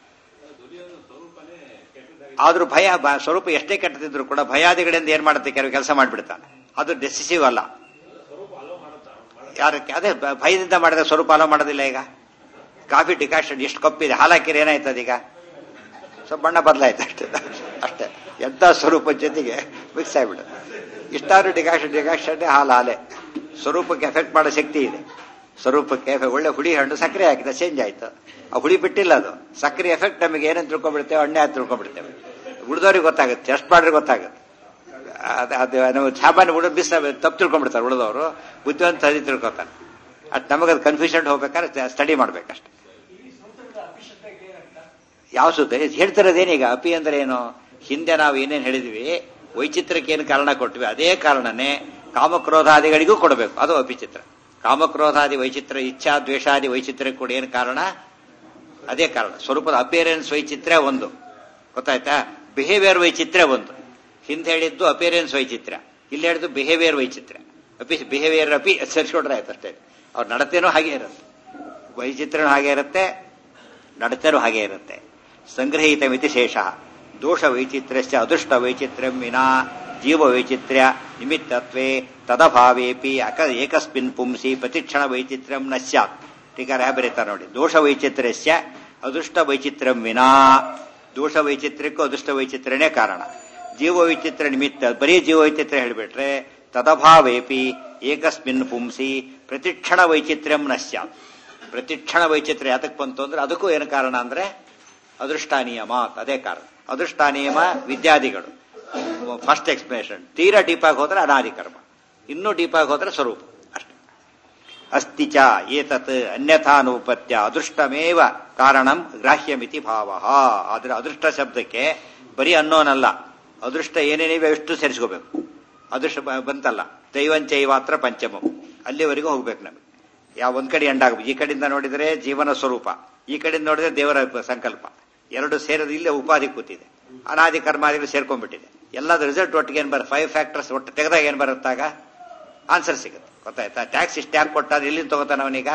ಆದ್ರೂ ಭಯ ಸ್ವರೂಪ ಎಷ್ಟೇ ಕೆಟ್ಟದಿದ್ರು ಕೂಡ ಭಯಾದಿಗಳಿಂದ ಏನ್ ಮಾಡುತ್ತೆ ಕೆಲವು ಕೆಲಸ ಮಾಡಿಬಿಡ್ತಾನೆ ಅದು ಡೆಸಿಸಿವ್ ಅಲ್ಲ ಯಾರಕ್ಕೆ ಅದೇ ಭಯದಿಂದ ಮಾಡಿದ್ರೆ ಸ್ವರೂಪ ಅಲೋ ಮಾಡೋದಿಲ್ಲ ಈಗ ಕಾಫಿ ಡಿಕಾಷನ್ ಎಷ್ಟು ಕಪ್ಪಿದೆ ಹಾಲಾಕಿರಿ ಏನಾಯ್ತದ ಈಗ ಸ್ವಲ್ಪ ಬಣ್ಣ ಬದಲಾಯ್ತು ಅಷ್ಟೇ ಅಷ್ಟೇ ಎಂಥ ಸ್ವರೂಪ ಜೊತೆಗೆ ಮಿಕ್ಸ್ ಆಗಿಬಿಡುತ್ತೆ ಇಷ್ಟಾದ್ರೂ ಡಿಕಾಕ್ಷನ್ ಡಿಕಾಕ್ಷನ್ ಹಾಲು ಹಾಲೆ ಸ್ವರೂಪಕ್ಕೆ ಎಫೆಕ್ಟ್ ಮಾಡೋ ಶಕ್ತಿ ಇದೆ ಸ್ವರೂಪಕ್ಕೆ effect- ಒಳ್ಳೆ ಹುಳಿ ಹಣ್ಣು ಸಕ್ಕರೆ ಹಾಕಿದ ಚೇಂಜ್ ಆಯ್ತು ಆ ಹುಳಿ ಬಿಟ್ಟಿಲ್ಲ ಅದು ಸಕ್ಕರೆ ಎಫೆಕ್ಟ್ ನಮಗೆ ಏನಂತ ತಿಳ್ಕೊಂಡ್ಬಿಡ್ತೇವೆ ಹಣ್ಣೆ ಅಂತ ತಿಳ್ಕೊಂಡ್ಬಿಡ್ತೇವೆ ಉಳಿದವ್ರಿಗೆ ಗೊತ್ತಾಗುತ್ತೆ ಟೆಸ್ಟ್ ಮಾಡಿದ್ರೆ ಗೊತ್ತಾಗುತ್ತೆ ಅದು ಅದು ನಾವು ಸಾಮಾನ್ಯ ಉಳಿದ ಬಿಸ್ ತಪ್ಪು ತಿಳ್ಕೊಂಡ್ಬಿಡ್ತಾರೆ ಉಳಿದವರು ಬುದ್ಧಿವಂತ ಸರಿ ತಿಳ್ಕೊತಾರೆ ಅದು ನಮಗದು ಕನ್ಫ್ಯೂಷನ್ ಹೋಗ್ಬೇಕಾದ್ರೆ ಸ್ಟಡಿ ಮಾಡ್ಬೇಕಷ್ಟೆ ಯಾವ ಸುತ್ತ ಹೇಳ್ತಿರೋದೇನೀಗ ಅಪಿ ಅಂದ್ರೆ ಏನು ಹಿಂದೆ ನಾವು ಏನೇನು ಹೇಳಿದ್ವಿ ವೈಚಿತ್ರಕ್ಕೆ ಏನು ಕಾರಣ ಕೊಟ್ವಿ ಅದೇ ಕಾರಣನೇ ಕಾಮಕ್ರೋಧಾದಿಗಳಿಗೂ ಕೊಡಬೇಕು ಅದು ಅಪಿಚಿತ್ರ ಕಾಮಕ್ರೋಧಾದಿ ವೈಚಿತ್ರ ಇಚ್ಛಾ ದ್ವೇಷಾದಿ ವೈಚಿತ್ರ ಕೂಡ ಏನು ಕಾರಣ ಅದೇ ಕಾರಣ ಸ್ವರೂಪದ ಅಪಿಯರೆನ್ಸ್ ವೈಚಿತ್ರ ಒಂದು ಗೊತ್ತಾಯ್ತಾ ಬಿಹೇವಿಯರ್ ವೈಚಿತ್ರ ಒಂದು ಹಿಂದೆ ಹೇಳಿದ್ದು ಅಪಿಯರೆನ್ಸ್ ವೈಚಿತ್ರ ಇಲ್ಲಿ ಹೇಳಿದ್ದು ಬಿಹೇವಿಯರ್ ವೈಚಿತ್ರ ಅಪಿ ಬಿಹೇವಿಯರ್ ಅಪಿ ಸೇರಿಸ್ಕೊಂಡ್ರೆ ಆಯ್ತು ಅಷ್ಟೇ ಅವ್ರ ನಡತೆನೂ ಹಾಗೆ ಇರುತ್ತೆ ವೈಚಿತ್ರನೂ ಹಾಗೆ ಇರುತ್ತೆ ನಡತೆನೂ ಹಾಗೆ ಇರುತ್ತೆ ಸಂಗ್ರಹೀತ ಮಿತಿ ಶೇಷ ದೋಷ ವೈಚಿತ್ರ್ಯ ಅದೃಷ್ಟ ವೈಚಿತ್ರ್ಯಂ ವಿನಾ ಜೀವ ವೈಚಿತ್ರ್ಯ ನಿಮಿತ್ತತ್ವೇ ತದಭಾವೇಪಿ ಅಕ ಏಕಸ್ಮಿನ್ ಪುಂಸಿ ಪ್ರತಿಕ್ಷಣ ವೈಚಿತ್ರ್ಯಂ ನ ಸ್ಯಾತ್ ಟೀಕಾರ ಬರೀತಾರೆ ನೋಡಿ ದೋಷ ವೈಚಿತ್ರ್ಯಸ್ಯ ಅದೃಷ್ಟ ವೈಚಿತ್ರ್ಯಂ ವಿನಾ ದೋಷ ವೈಚಿತ್ರ್ಯಕ್ಕೂ ಅದೃಷ್ಟ ವೈಚಿತ್ರ್ಯನೇ ಕಾರಣ ಜೀವ ವೈಚಿತ್ರ್ಯ ನಿಮಿತ್ತ ಬರೀ ಜೀವ ವೈಚಿತ್ರ್ಯ ಹೇಳಿಬಿಟ್ರೆ ತದಭಾವೇಪಿ ಏಕಸ್ಮಿನ್ ಪುಂಸಿ ಪ್ರತಿಕ್ಷಣ ವೈಚಿತ್ರ್ಯಂ ನ ಸ್ಯಾತ್ ಪ್ರತಿಕ್ಷಣ ವೈಚಿತ್ರ್ಯ ಯಾತಕ್ಕೆ ಬಂತು ಅಂದ್ರೆ ಅದಕ್ಕೂ ಏನು ಕಾರಣ ಅಂದ್ರೆ ಅದೃಷ್ಟಾನಿಯಮ ಅದೇ ಕಾರಣ ಅದೃಷ್ಟಾನಿಯಮ ವಿದ್ಯಾದಿಗಳು ಫಸ್ಟ್ ಎಕ್ಸ್ಪ್ಲೇಷನ್ ತೀರಾ ಡೀಪಾಗಿ ಹೋದ್ರೆ ಅನಾದಿ ಕರ್ಮ ಇನ್ನೂ ಡೀಪಾಗಿ ಹೋದ್ರೆ ಸ್ವರೂಪ ಅಷ್ಟೇ ಅಸ್ತಿ ಚ ಏತತ್ ಅನ್ಯಥಾನುಪತ್ಯ ಅದೃಷ್ಟಮೇವ ಕಾರಣಂ ಗ್ರಾಹ್ಯಮಿತಿ ಭಾವ ಆದ್ರೆ ಅದೃಷ್ಟ ಶಬ್ದಕ್ಕೆ ಬರೀ ಅನ್ನೋನಲ್ಲ ಅದೃಷ್ಟ ಏನೇನಿವೆ ಎಷ್ಟು ಸೇರಿಸ್ಕೋಬೇಕು ಅದೃಷ್ಟ ಬ- ಬಂತಲ್ಲ ದೈವಂಚೈವಾತ್ರ ಪಂಚಮಂ ಅಲ್ಲಿವರೆಗೂ ಹೋಗ್ಬೇಕು ನಮಗೆ ಯಾವ ಒಂದ್ ಕಡೆ ಎಂಡಾಗಬೇಕು ಈ ಕಡೆಯಿಂದ ನೋಡಿದ್ರೆ ಜೀವನ ಸ್ವರೂಪ ಈ ಕಡೆಯಿಂದ ನೋಡಿದ್ರೆ ದೇವರ ಸಂಕಲ್ಪ ಎರಡು ಸೇರಿದ ಇಲ್ಲೇ ಉಪಾಧಿ ಕೂತಿದೆ ಅನಾದಿ ಕರ್ಮಾದಿಗಳು ಸೇರ್ಕೊಂಡ್ಬಿಟ್ಟಿದೆ ಎಲ್ಲದ ರಿಸಲ್ಟ್ ಒಟ್ಟಿಗೆ ಏನ್ ಬರುತ್ತೆ ಫೈವ್ ಫ್ಯಾಕ್ಟರ್ಸ್ ಒಟ್ಟು ತೆಗೆದಾಗ ಏನ್ ಬರುತ್ತಾಗ ಆನ್ಸರ್ ಸಿಗುತ್ತೆ ಗೊತ್ತಾಯ್ತಾ ಟ್ಯಾಕ್ಸ್ ಇಷ್ಟು ಯಾಕೆ ಕೊಟ್ಟ ಅದು ಎಲ್ಲಿಂದ ತಗೋತಾನ ಅವನೀಗ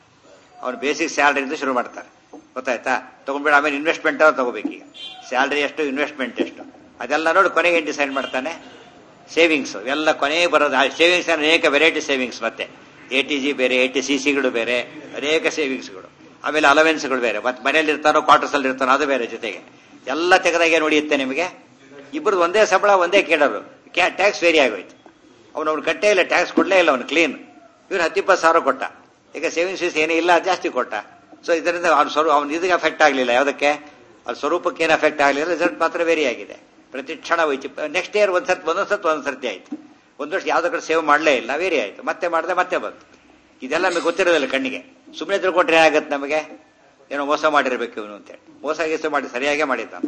ಅವನು ಬೇಸಿಕ್ ಸ್ಯಾಲರಿಯಿಂದ ಶುರು ಮಾಡ್ತಾರೆ ಗೊತ್ತಾಯ್ತಾ ತಗೊಂಡ್ಬಿಡ ಆಮೇಲೆ ಇನ್ವೆಸ್ಟ್ಮೆಂಟ್ ಅವ್ರು ತಗೋಬೇಕೀಗ ಸ್ಯಾಲರಿ ಎಷ್ಟು ಇನ್ವೆಸ್ಟ್ಮೆಂಟ್ ಎಷ್ಟು ಅದೆಲ್ಲ ನೋಡಿ ಕೊನೆಗೆ ಏನು ಡಿಸೈಡ್ ಮಾಡ್ತಾನೆ ಸೇವಿಂಗ್ಸ್ ಎಲ್ಲ ಕೊನೆಗೆ ಬರೋದು ಸೇವಿಂಗ್ಸ್ ಅನೇಕ ವೆರೈಟಿ ಸೇವಿಂಗ್ಸ್ ಮತ್ತೆ ಎ ಟಿ ಜಿ ಬೇರೆ ಎ ಟಿ ಸಿ ಸಿಗಳು ಬೇರೆ ಅನೇಕ ಸೇವಿಂಗ್ಸ್ಗಳು ಆಮೇಲೆ ಅಲವೆನ್ಸ್ಗಳು ಬೇರೆ ಮತ್ತೆ ಮನೇಲಿ ಇರ್ತಾನೋ ಕ್ವಾರ್ಟರ್ಸ್ ಅಲ್ಲಿ ಇರ್ತಾನೋ ಅದು ಬೇರೆ ಜೊತೆಗೆ ಎಲ್ಲ ತೆಗೆದಾಗ ಏನು ಉಳಿಯುತ್ತೆ ನಿಮಗೆ ಇಬ್ಬರದು ಒಂದೇ ಸಂಬಳ ಒಂದೇ ಕೇಳೋರು ಟ್ಯಾಕ್ಸ್ ವೇರಿ ಆಗೋಯ್ತು ಅವನು ಅವ್ನು ಕಟ್ಟೇ ಇಲ್ಲ ಟ್ಯಾಕ್ಸ್ ಕೊಡಲೇ ಇಲ್ಲ ಅವನು ಕ್ಲೀನ್ ಇವ್ನು ಹತ್ತಿಪ್ಪತ್ತು ಸಾವಿರ ಕೊಟ್ಟ ಈಗ ಸೇವಿಂಗ್ಸ್ ಫೀಸ್ ಏನೂ ಇಲ್ಲ ಜಾಸ್ತಿ ಕೊಟ್ಟ ಸೊ ಇದರಿಂದ ಅವ್ನ ಸ್ವರೂಪ ಅವ್ನ ಇದಕ್ಕೆ ಅಫೆಕ್ಟ್ ಆಗಲಿಲ್ಲ ಯಾವುದಕ್ಕೆ ಅವ್ರ ಸ್ವರೂಪಕ್ಕೆ ಏನು ಅಫೆಕ್ಟ್ ಆಗಲಿಲ್ಲ ರಿಸಲ್ಟ್ ಮಾತ್ರ ವೇರಿ ಆಗಿದೆ ಪ್ರತಿ ಕ್ಷಣ ವೈಚಿ ನೆಕ್ಸ್ಟ್ ಇಯರ್ ಒಂದ್ ಸರ್ತಿ ಒಂದೊಂದ್ ಸರ್ತಿ ಒಂದೊಂದ್ ಸರ್ತಿ ಆಯ್ತು ಒಂದು ವರ್ಷ ಯಾವ್ದೋ ಕಡೆ ಸೇವ್ ಮಾಡಲೇ ಇಲ್ಲ ವೇರಿ ಆಯ್ತು ಮತ್ತೆ ಮಾಡಿದೆ ಮತ್ತೆ ಬಂತು ಇದೆಲ್ಲ ನಮಗೆ ಗೊತ್ತಿರೋದಿಲ್ಲ ಕಣ್ಣಿಗೆ ಸುಮ್ಮನೆ ತಿಳ್ಕೊಟ್ರೆ ಏನಾಗತ್ತೆ ನಮಗೆ ಏನೋ ಮೋಸ ಮಾಡಿರ್ಬೇಕು ಇವನು ಅಂತೇಳಿ ಮೋಸ ಗೀಸ ಮಾಡಿ ಸರಿಯಾಗೇ ಮಾಡಿದ್ದಾನು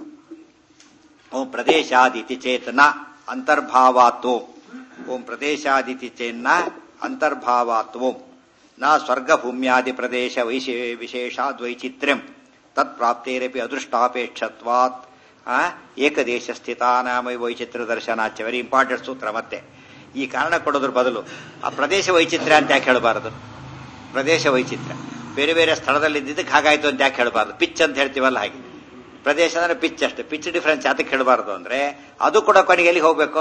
ಓಂ ಪ್ರದೇಶಾದಿತಿ ಚೇತನ ಅಂತರ್ಭಾವಾತ್ ಓಂ ಓಂ ಪ್ರದೇಶಾದಿತಿ ಚೇನ್ನ ಅಂತರ್ಭಾವಾತ್ ಓಂ ನ ಸ್ವರ್ಗ ಭೂಮ್ಯಾದಿ ಪ್ರದೇಶ ವೈಶೇ ವಿಶೇಷಾದ್ ವೈಚಿತ್ರ್ಯಂ ತತ್ ಪ್ರಾಪ್ತೇರಪಿ ಅದೃಷ್ಟಾಪೇಕ್ಷತ್ವಾತ್ ಆ, ಏಕದೇಶ ಸ್ಥಿತಾನಾಮ ವೈಚಿತ್ರ ದರ್ಶನಾಚ ವೆರಿ ಇಂಪಾರ್ಟೆಂಟ್ ಸೂತ್ರ ಮತ್ತೆ ಈ ಕಾರಣ ಕೊಡೋದ್ರ ಬದಲು ಆ ಪ್ರದೇಶ ವೈಚಿತ್ರ್ಯ ಅಂತ ಯಾಕೆ ಹೇಳಬಾರದು ಪ್ರದೇಶ ವೈಚಿತ್ರ್ಯ ಬೇರೆ ಬೇರೆ ಸ್ಥಳದಲ್ಲಿ ಇದ್ದಿದ್ದಕ್ಕೆ ಹಾಗಾಯ್ತು ಅಂತ ಯಾಕೆ ಹೇಳಬಾರದು ಪಿಚ್ ಅಂತ ಹೇಳ್ತೀವಲ್ಲ ಹಾಗೆ ಪ್ರದೇಶ ಅಂದ್ರೆ ಪಿಚ್ ಅಷ್ಟೇ ಪಿಚ್ ಡಿಫರೆನ್ಸ್ ಯಾತಕ್ಕೆ ಹೇಳಬಾರದು ಅಂದ್ರೆ ಅದು ಕೂಡ ಕೊನೆಗೆ ಎಲ್ಲಿಗೆ ಹೋಗ್ಬೇಕು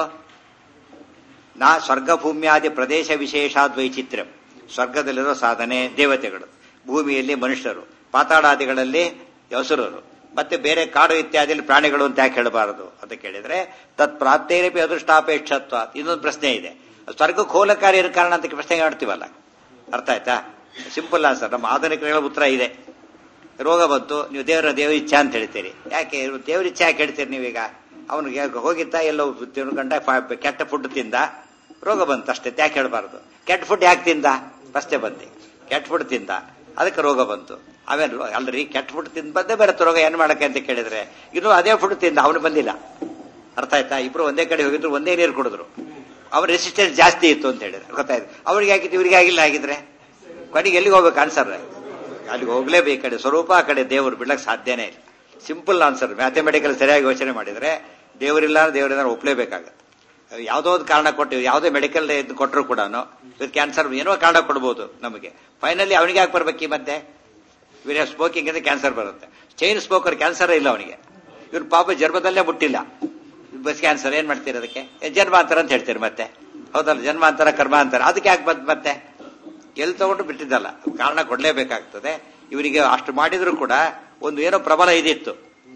ನಾ ಸ್ವರ್ಗ ಭೂಮ್ಯಾದಿ ಪ್ರದೇಶ ವಿಶೇಷಾದ್ ವೈಚಿತ್ರ್ಯ ಸ್ವರ್ಗದಲ್ಲಿರೋ ಸಾಧನೆ ದೇವತೆಗಳು ಭೂಮಿಯಲ್ಲಿ ಮನುಷ್ಯರು ಪಾತಾಳಾದಿಗಳಲ್ಲಿ ಹಸುರರು ಮತ್ತೆ ಬೇರೆ ಕಾಡು ಇತ್ಯಾದಿಯಲ್ಲಿ ಪ್ರಾಣಿಗಳು ಅಂತ ಯಾಕೆ ಹೇಳಬಾರದು ಅಂತ ಕೇಳಿದ್ರೆ ತತ್ ಪ್ರಾಪ್ತೇರಪಿ ಅದೃಷ್ಟಾಪೇಕ್ಷತ್ವ ಇನ್ನೊಂದು ಪ್ರಶ್ನೆ ಇದೆ ಸ್ವರ್ಗಕ್ಕೆ ಹೋಲಕಾರಿ ಇರೋ ಕಾರಣ ಅಂತ ಪ್ರಶ್ನೆ ಮಾಡ್ತೀವಲ್ಲ ಅರ್ಥ ಆಯ್ತಾ ಸಿಂಪಲ್ ಆನ್ಸರ್ ನಮ್ಮ ಆಧುನಿಕಗಳ ಉತ್ತರ ಇದೆ ರೋಗ ಬಂತು ನೀವು ದೇವರ ದೇವ ಇಚ್ಛಾ ಅಂತ ಹೇಳ್ತೀರಿ ಯಾಕೆ ದೇವ್ರ ಇಚ್ಛೆ ಯಾಕೆ ಹೇಳ್ತೀರಿ ನೀವೀಗ ಅವನಿಗೆ ಹೋಗಿದ್ದ ಎಲ್ಲೋ ತಿನ್ಕೊಂಡ ಫ- ಕೆಟ್ಟ ಫುಡ್ ತಿಂದ ರೋಗ ಬಂತು ಅಷ್ಟೇ ಯಾಕೆ ಹೇಳ್ಬಾರ್ದು ಕೆಟ್ಟ ಫುಡ್ ಯಾಕೆ ತಿಂದ ಅಷ್ಟೇ ಬಂದಿ ಕೆಟ್ಟ ಫುಡ್ ತಿಂದ ಅದಕ್ಕೆ ರೋಗ ಬಂತು ಆಮೇಲೆ ರೋ- ಅಲ್ರಿ ಕೆಟ್ಟ ಫುಡ್ ತಿಂದ ಬಂದೇ ಬರುತ್ತೆ ರೋಗ ಏನ್ ಮಾಡಕ್ಕೆ ಅಂತ ಕೇಳಿದ್ರೆ ಇನ್ನು ಅದೇ ಫುಡ್ ತಿಂದ ಅವನು ಬಂದಿಲ್ಲ ಅರ್ಥ ಆಯ್ತಾ ಇಬ್ರು ಒಂದೇ ಕಡೆ ಹೋಗಿದ್ರು ಒಂದೇ ನೀರು ಕುಡಿದ್ರು ಅವ್ರ ರೆಸಿಸ್ಟೆನ್ಸ್ ಜಾಸ್ತಿ ಇತ್ತು ಅಂತ ಹೇಳಿದ್ರೆ ಗೊತ್ತಾಯ್ತು ಅವ್ರಿಗೆ ಆಗಿತ್ತು ಇವ್ರಿಗೆ ಆಗಿಲ್ಲ ಆಗಿದ್ರೆ ಕೊನೆಗೆ ಎಲ್ಲಿಗೆ ಹೋಗ್ಬೇಕು ಆನ್ಸರ್ ಅಲ್ಲಿಗೆ ಹೋಗ್ಲೇಬೇಕು ಈ ಕಡೆ ಸ್ವರೂಪ ಆ ಕಡೆ ದೇವರು ಬಿಡ್ಲಕ್ಕೆ ಸಾಧ್ಯನೇ ಇಲ್ಲ ಸಿಂಪಲ್ ಆನ್ಸರ್ ಮ್ಯಾಥಮೆಟಿಕಲ್ ಸರಿಯಾಗಿ ಯೋಚನೆ ಮಾಡಿದ್ರೆ ದೇವರಿಲ್ಲ ದೇವರಿಲ್ಲ ಒಪ್ಲೇಬೇಕಾಗತ್ತೆ ಯಾವುದೋ ಒಂದು ಕಾರಣ ಕೊಟ್ಟು ಯಾವುದೇ ಮೆಡಿಕಲ್ ಇದು ಕೊಟ್ಟರು ಕೂಡ ಕ್ಯಾನ್ಸರ್ ಏನೋ ಕಾರಣ ಕೊಡ್ಬೋದು ನಮಗೆ ಫೈನಲಿ ಅವನಿಗೆ ಯಾಕೆ ಬರ್ಬೇಕು ಈ ಮತ್ತೆ ಇವರೇ ಸ್ಮೋಕಿಂಗ್ ಅಂದ್ರೆ ಕ್ಯಾನ್ಸರ್ ಬರುತ್ತೆ ಚೈನ್ ಸ್ಮೋಕರ್ ಕ್ಯಾನ್ಸರ್ ಇಲ್ಲ ಅವನಿಗೆ ಇವ್ರ ಪಾಪ ಜನ್ಮದಲ್ಲೇ ಮುಟ್ಟಿಲ್ಲ ಬಸ್ ಕ್ಯಾನ್ಸರ್ ಏನ್ ಮಾಡ್ತೀರಿ ಅದಕ್ಕೆ ಏ, ಜನ್ಮಾಂತರ ಅಂತ ಹೇಳ್ತೀರಿ ಮತ್ತೆ ಹೌದಲ್ಲ ಜನ್ಮಾಂತರ ಕರ್ಮಾಂತರ ಅದಕ್ಕೆ ಯಾಕೆ ಬಂದ್ ಮತ್ತೆ ಎಲ್ಲಿ ತಗೊಂಡು ಬಿಟ್ಟಿದ್ದಲ್ಲ ಕಾರಣ ಕೊಡ್ಲೇಬೇಕಾಗ್ತದೆ ಇವರಿಗೆ ಅಷ್ಟು ಮಾಡಿದ್ರು ಕೂಡ ಒಂದು ಏನೋ ಪ್ರಬಲ ಇದಿತ್ತು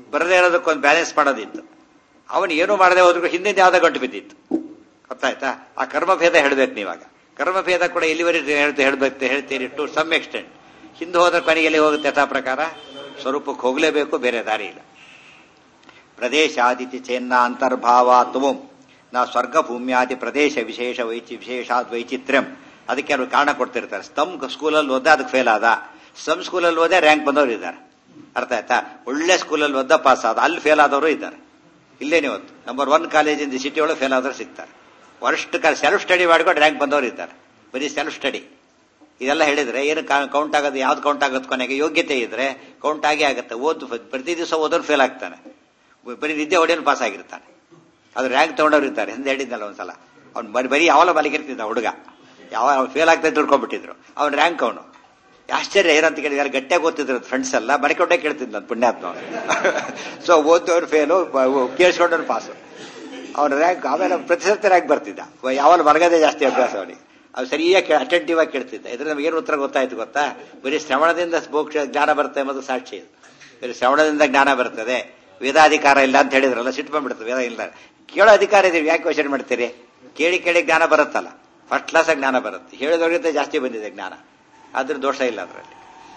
ಬರದೇ ಇರೋದಕ್ಕೊಂದು ಬ್ಯಾಲೆನ್ಸ್ ಮಾಡೋದಿತ್ತು ಅವನು ಏನು ಮಾಡದೆ ಹೋದ್ರು ಹಿಂದಿನ ಯಾವ್ದೋ ಗಂಟು ಬಿದ್ದಿತ್ತು ಗೊತ್ತಾಯ್ತಾ ಆ ಕರ್ಮಭೇದ ಹೇಳ್ಬೇಕು ನೀವಾಗ ಕರ್ಮಭೇದ ಕೂಡ ಎಲ್ಲಿವರೆಗೆ ಹೇಳ್ತಾ ಹೇಳ್ಬೇಕು ಹೇಳ್ತೀರಿ ಟು ಸಮ್ ಎಕ್ಸ್ಟೆಂಟ್ ಹಿಂದೆ ಹೋದ್ರೆ ಕೊನೆಗೆ ಎಲ್ಲಿ ಹೋಗುತ್ತೆ ಯಥಾ ಪ್ರಕಾರ ಸ್ವರೂಪಕ್ಕೆ ಹೋಗಲೇಬೇಕು ಬೇರೆ ದಾರಿ ಇಲ್ಲ ಪ್ರದೇಶಾದಿತಿ ಚೆನ್ನ ಅಂತರ್ಭಾವಾತ್ವಂ ನಾ ಸ್ವರ್ಗ ಭೂಮ್ಯಾದಿ ಪ್ರದೇಶ ವಿಶೇಷ ವೈಚಿ ವಿಶೇಷಾದ್ ವೈಚಿತ್ರ್ಯಂ ಅದಕ್ಕೆ ಅವರು ಕಾರಣ ಕೊಡ್ತಿರ್ತಾರೆ ಸ್ತಮ್ ಸ್ಕೂಲಲ್ಲಿ ಓದ ಅದಕ್ಕೆ ಫೇಲ್ ಆದ ಸ್ಟಮ್ ಸ್ಕೂಲಲ್ಲಿ ಓದೇ ರ್ಯಾಂಕ್ ಬಂದವರು ಇದ್ದಾರೆ ಅರ್ಥ ಆಯ್ತಾ ಒಳ್ಳೆ ಸ್ಕೂಲಲ್ಲಿ ಓದ ಪಾಸ್ ಆದ ಅಲ್ಲಿ ಫೇಲ್ ಆದವರು ಇದ್ದಾರೆ ಇಲ್ಲೇನೆ ಇವತ್ತು ನಂಬರ್ ಒನ್ ಕಾಲೇಜಿಂದ ಸಿಟಿ ಒಳಗೆ ಫೇಲ್ ಆದವರು ಸಿಗ್ತಾರೆ ವರ್ಸ್ಟ್ ಸೆಲ್ಫ್ ಸ್ಟಡಿ ಮಾಡ್ಕೊಂಡು ರ್ಯಾಂಕ್ ಬಂದವರು ಇದ್ದಾರೆ ಬರೀ ಸೆಲ್ಫ್ ಸ್ಟಡಿ ಇದೆಲ್ಲ ಹೇಳಿದ್ರೆ ಏನು ಕೌಂಟ್ ಆಗೋದು ಯಾವ್ದು ಕೌಂಟ್ ಆಗುತ್ತೆ ಕೊನೆಗೆ ಯೋಗ್ಯತೆ ಇದ್ರೆ ಕೌಂಟ್ ಆಗೇ ಆಗುತ್ತೆ ಓದ್ ಪ್ರತಿ ದಿವಸ ಓದೋರು ಫೇಲ್ ಆಗ್ತಾನೆ ಬರೀ ನಿದ್ದೆ ಹೊಡೆಯೋನು ಪಾಸ್ ಆಗಿರ್ತಾನೆ ಅದು ರ್ಯಾಂಕ್ ತಗೊಂಡವ್ರು ಇರ್ತಾರೆ ಹಿಂದೆ ಹೇಳಿದ್ನಲ್ಲ ಒಂದ್ಸಲ ಅವ್ನು ಬರೀ ಬರೀ ಯಾವಲ ಮಲಗಿರ್ತಿದ್ದ ಹುಡುಗ ಯಾವ ಫೇಲ್ ಆಗ್ತಾ ತಿಳ್ಕೊಂಡ್ಬಿಟ್ಟಿದ್ರು ಅವ್ನು ರ್ಯಾಂಕ್ ಅವನು ಆಶ್ಚರ್ಯ ಏನಂತ ಕೇಳಿದಾರೆ ಗಟ್ಟಿಯಾಗಿ ಓದ್ತಿದ್ರು ಫ್ರೆಂಡ್ಸ್ ಎಲ್ಲ ಮರಿಕೊಂಡೇ ಕೇಳ್ತಿದ್ದ ನಾನು ಪುಣ್ಯಾತ್ಮ ಸೊ ಓದೋರು ಫೇಲು ಕೇಳಿಸ್ಕೊಂಡವ್ರು ಪಾಸು ಅವನ ರ್ಯಾಂಕ್ ಆಮೇಲೆ ಪ್ರತಿಶತ ರ್ಯಾಂಕ್ ಬರ್ತಿದ್ದ ಯಾವಾಗ ಮಲಗದೆ ಜಾಸ್ತಿ ಅಭ್ಯಾಸ ಅವನಿಗೆ ಅದು ಸರಿಯಾಗಿ ಅಟೆಂಟಿವ್ ಆಗಿ ಕೇಳ್ತಿದ್ದ ಇದ್ರ ನಮ್ಗೆ ಏನು ಉತ್ತರ ಗೊತ್ತಾಯ್ತು ಗೊತ್ತಾ ಬರೀ ಶ್ರವಣದಿಂದ ಮೋಕ್ಷ ಜ್ಞಾನ ಬರುತ್ತೆ ಎಂಬುದು ಸಾಕ್ಷಿ ಇದು ಬರೀ ಶ್ರವಣದಿಂದ ಜ್ಞಾನ ಬರ್ತದೆ ವೇದಾಧಿಕಾರ ಇಲ್ಲ ಅಂತ ಹೇಳಿದ್ರಲ್ಲ ಸಿಟ್ಟು ಬಂದ್ಬಿಡ್ತದೆ ವೇದ ಇಲ್ಲ ಕೇಳೋ ಅಧಿಕಾರ ಇದೀವಿ ಯಾಕೆ ಕ್ವಶನ್ ಮಾಡ್ತೀರಿ ಕೇಳಿ ಕೇಳಿ ಜ್ಞಾನ ಬರುತ್ತಲ್ಲ ಫಸ್ಟ್ ಕ್ಲಾಸ್ ಜ್ಞಾನ ಬರುತ್ತೆ ಹೇಳಿದವ್ರಿಗಿಂತ ಜಾಸ್ತಿ ಬಂದಿದೆ ಜ್ಞಾನ ಅದ್ರ ದೋಷ ಇಲ್ಲ ಅದರಲ್ಲಿ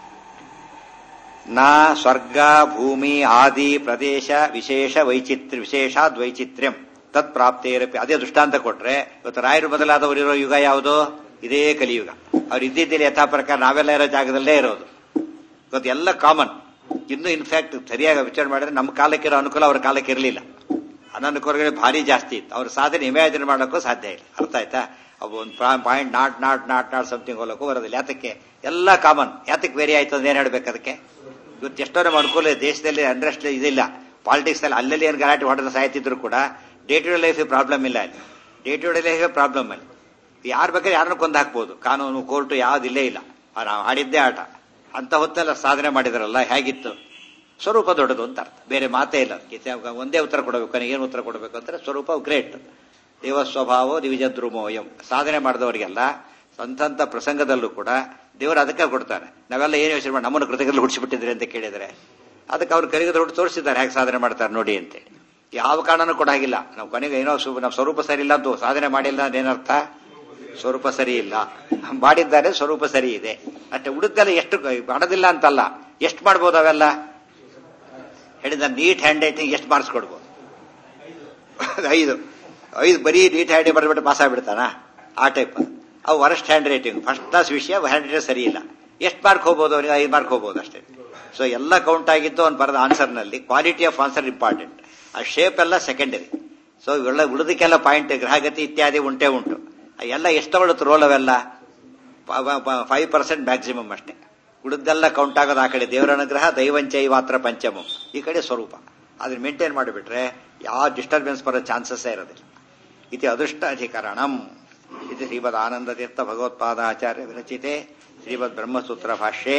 ನಾ ಸ್ವರ್ಗ ಭೂಮಿ ಆದಿ ಪ್ರದೇಶ ವಿಶೇಷ ವೈಚಿತ್ರ್ಯ ವಿಶೇಷಾದ್ ವೈಚಿತ್ರ್ಯಂ ತತ್ ಪ್ರಾಪ್ತೇರಪಿ ಅದೇ ದೃಷ್ಟಾಂತ ಕೊಟ್ರೆ ಇವತ್ತು ರಾಯರು ಮೊದಲಾದವರು ಇರೋ ಯುಗ ಯಾವುದು ಇದೇ ಕಲಿಯುಗ ಅವ್ರು ಇದ್ದಿದ್ದಲ್ಲಿ ಯಥಾ ಪ್ರಕಾರ ನಾವೆಲ್ಲ ಇರೋ ಜಾಗದಲ್ಲೇ ಇರೋದು ಇವತ್ತು ಎಲ್ಲ ಕಾಮನ್ ಇನ್ನು ಇನ್ಫ್ಯಾಕ್ಟ್ ಸರಿಯಾಗಿ ವಿಚಾರ ಮಾಡಿದ್ರೆ ನಮ್ಮ ಕಾಲಕ್ಕೆ ಇರೋ ಅನುಕೂಲ ಅವ್ರ ಕಾಲಕ್ಕೆ ಇರಲಿಲ್ಲ ಅನನುಕೂಲಗಳು ಭಾರಿ ಜಾಸ್ತಿ ಇತ್ತು ಅವ್ರ ಸಾಧನೆ ಇಮ್ಯಾಜಿನ್ ಮಾಡೋಕ್ಕೂ ಸಾಧ್ಯ ಇಲ್ಲ ಅರ್ಥ ಆಯ್ತಾ ಅವು ಒಂದು point not not not not something ಹೋಲಕ್ಕೂ ಬರೋದಿಲ್ಲ ಯಾತಕ್ಕೆ ಎಲ್ಲ ಕಾಮನ್ ಯಾತಕ್ಕೆ ವೇರಿ ಆಯ್ತು ಅಂತ ಏನ್ ಹೇಳ್ಬೇಕು ಅದಕ್ಕೆ ಇವತ್ತು ಎಷ್ಟೋ ನಮ್ಮ ಅನುಕೂಲ ಇದೆ ದೇಶದಲ್ಲಿ ಅಂಡ್ರೆಸ್ಟ್ ಇದಿಲ್ಲ ಪಾಲಿಟಿಕ್ಸ್ ಅಲ್ಲಿ ಅಲ್ಲಲ್ಲಿ ಏನು ಗಲಾಟೆ ಹೊಡೆದ ಸಾಯ್ತಿದ್ರು ಕೂಡ day to day life problem ಇಲ್ಲ ಅಲ್ಲಿ day to day life problem ಅಲ್ಲಿ ಯಾರ ಬೇಕಾದ್ರೆ ಯಾರನ್ನ ಕೊಂದು ಹಾಕ್ಬೋದು ಕಾನೂನು ಕೋರ್ಟು ಯಾವ್ದಿಲ್ಲೇ ಇಲ್ಲ ನಾವು ಆಡಿದ್ದೇ ಆಟ ಅಂತ ಹೊತ್ತೆಲ್ಲ ಸಾಧನೆ ಮಾಡಿದ್ರಲ್ಲ ಹೇಗಿತ್ತು ಸ್ವರೂಪ ದೊಡ್ಡದು ಅಂತ ಅರ್ಥ ಬೇರೆ ಮಾತೇ ಇಲ್ಲ ಅದಕ್ಕೆ ಒಂದೇ ಉತ್ತರ ಕೊಡಬೇಕು ಕೊನೆಗೆ ಏನು ಉತ್ತರ ಕೊಡಬೇಕು ಅಂದ್ರೆ ಸ್ವರೂಪ ಗ್ರೇಟ್ ದೇವ ಸ್ವಭಾವ ದಿವಿಜದ್ರುಮೋಯಂ ಸಾಧನೆ ಮಾಡಿದವರಿಗೆಲ್ಲ ಸಂತಂತ ಪ್ರಸಂಗದಲ್ಲೂ ಕೂಡ ದೇವರು ಅದಕ್ಕೆ ಕೊಡ್ತಾರೆ ನಾವೆಲ್ಲ ಏನು ಯೋಚನೆ ಮಾಡಿ ನಮ್ಮನ್ನು ಕೃತಕದಲ್ಲಿ ಹುಡಿಸಿಬಿಟ್ಟಿದ್ರೆ ಅಂತ ಕೇಳಿದ್ರೆ ಅದಕ್ಕೆ ಅವ್ರು ಕರಿಗದ ಹುಟ್ಟು ತೋರಿಸಿದ್ದಾರೆ ಹೇಗೆ ಸಾಧನೆ ಮಾಡ್ತಾರೆ ನೋಡಿ ಅಂತೇಳಿ ಯಾವ ಕಾರಣನೂ ಕೂಡ ಆಗಿಲ್ಲ ನಾವು ಕೊನೆಗೆ ಏನೋ ನಮ್ಮ ಸ್ವರೂಪ ಸರಿ ಇಲ್ಲ ಅಂತ ಸಾಧನೆ ಮಾಡಿಲ್ಲ ಏನರ್ಥ ಸ್ವರೂಪ ಸರಿ ಇಲ್ಲ ಮಾಡಿದ್ದಾರೆ ಸ್ವರೂಪ ಸರಿ ಇದೆ ಅಷ್ಟೇ ಉಳಿದೆಲ್ಲ ಎಷ್ಟು ಮಾಡೋದಿಲ್ಲ ಅಂತಲ್ಲ ಎಷ್ಟು ಮಾಡ್ಬೋದು ಅವೆಲ್ಲ ಹೇಳಿದ ನೀಟ್ ಹ್ಯಾಂಡ್ ರೈಟಿಂಗ್ ಎಷ್ಟು ಮಾರ್ಕ್ಸ್ ಕೊಡ್ಬೋದು ಐದು ಐದು ಬರೀ ನೀಟ್ ಹ್ಯಾಂಡ್ ಬರ್ಬಿಟ್ಟು ಪಾಸ್ ಆಗ್ಬಿಡ್ತಾನ ಆ ಟೈಪ್ ಅವು worst handwriting first class ವಿಷಯ ಹ್ಯಾಂಡ್ ರೈಟಿಂಗ್ ಸರಿ ಇಲ್ಲ ಎಷ್ಟು ಮಾರ್ಕ್ ಹೋಗ್ಬೋದು ಅವನಿಗೆ ಐದು ಮಾರ್ಕ್ ಹೋಗ್ಬೋದು ಅಷ್ಟೇ ಸೊ ಎಲ್ಲ ಕೌಂಟ್ ಆಗಿದ್ದು ಅವ್ನು ಬರೆದ ಆನ್ಸರ್ನಲ್ಲಿ ಕ್ವಾಲಿಟಿ ಆಫ್ ಆನ್ಸರ್ ಇಂಪಾರ್ಟೆಂಟ್ ಆ ಶೇಪ್ ಎಲ್ಲ ಸೆಕೆಂಡರಿ ಸೊ ಇವೆಲ್ಲ ಉಳಿದಕ್ಕೆಲ್ಲ ಪಾಯಿಂಟ್ ಗ್ರಹಗತಿ ಇತ್ಯಾದಿ ಉಂಟೇ ಉಂಟು ಎಲ್ಲ ಎಷ್ಟು ತಗೊಳುತ್ತೆ ರೋಲ್ ಅವೆಲ್ಲ ಫೈವ್ ಪರ್ಸೆಂಟ್ ಮ್ಯಾಕ್ಸಿಮಮ್ ಅಷ್ಟೇ ಉಳಿದೆಲ್ಲ ಕೌಂಟ್ ಆಗೋದು ಆ ಕಡೆ ದೇವರ ಅನುಗ್ರಹ ದೈವಂಚೈ ಮಾತ್ರ ಪಂಚಮಂ ಈ ಕಡೆ ಸ್ವರೂಪ ಅದನ್ನ ಮೇಂಟೈನ್ ಮಾಡಿಬಿಟ್ರೆ ಯಾವ ಡಿಸ್ಟರ್ಬೆನ್ಸ್ ಬರೋ ಚಾನ್ಸಸ್ಸೇ ಇರೋದಿಲ್ಲ ಇದು ಅದೃಷ್ಟ ಅಧಿಕರಣಂ ಇದು ಶ್ರೀಮದ್ ಆನಂದ ತೀರ್ಥ ಭಗವತ್ಪಾದಾಚಾರ್ಯ ವಿರಚಿತೆ ಶ್ರೀಮದ್ ಬ್ರಹ್ಮಸೂತ್ರ ಭಾಷ್ಯೆ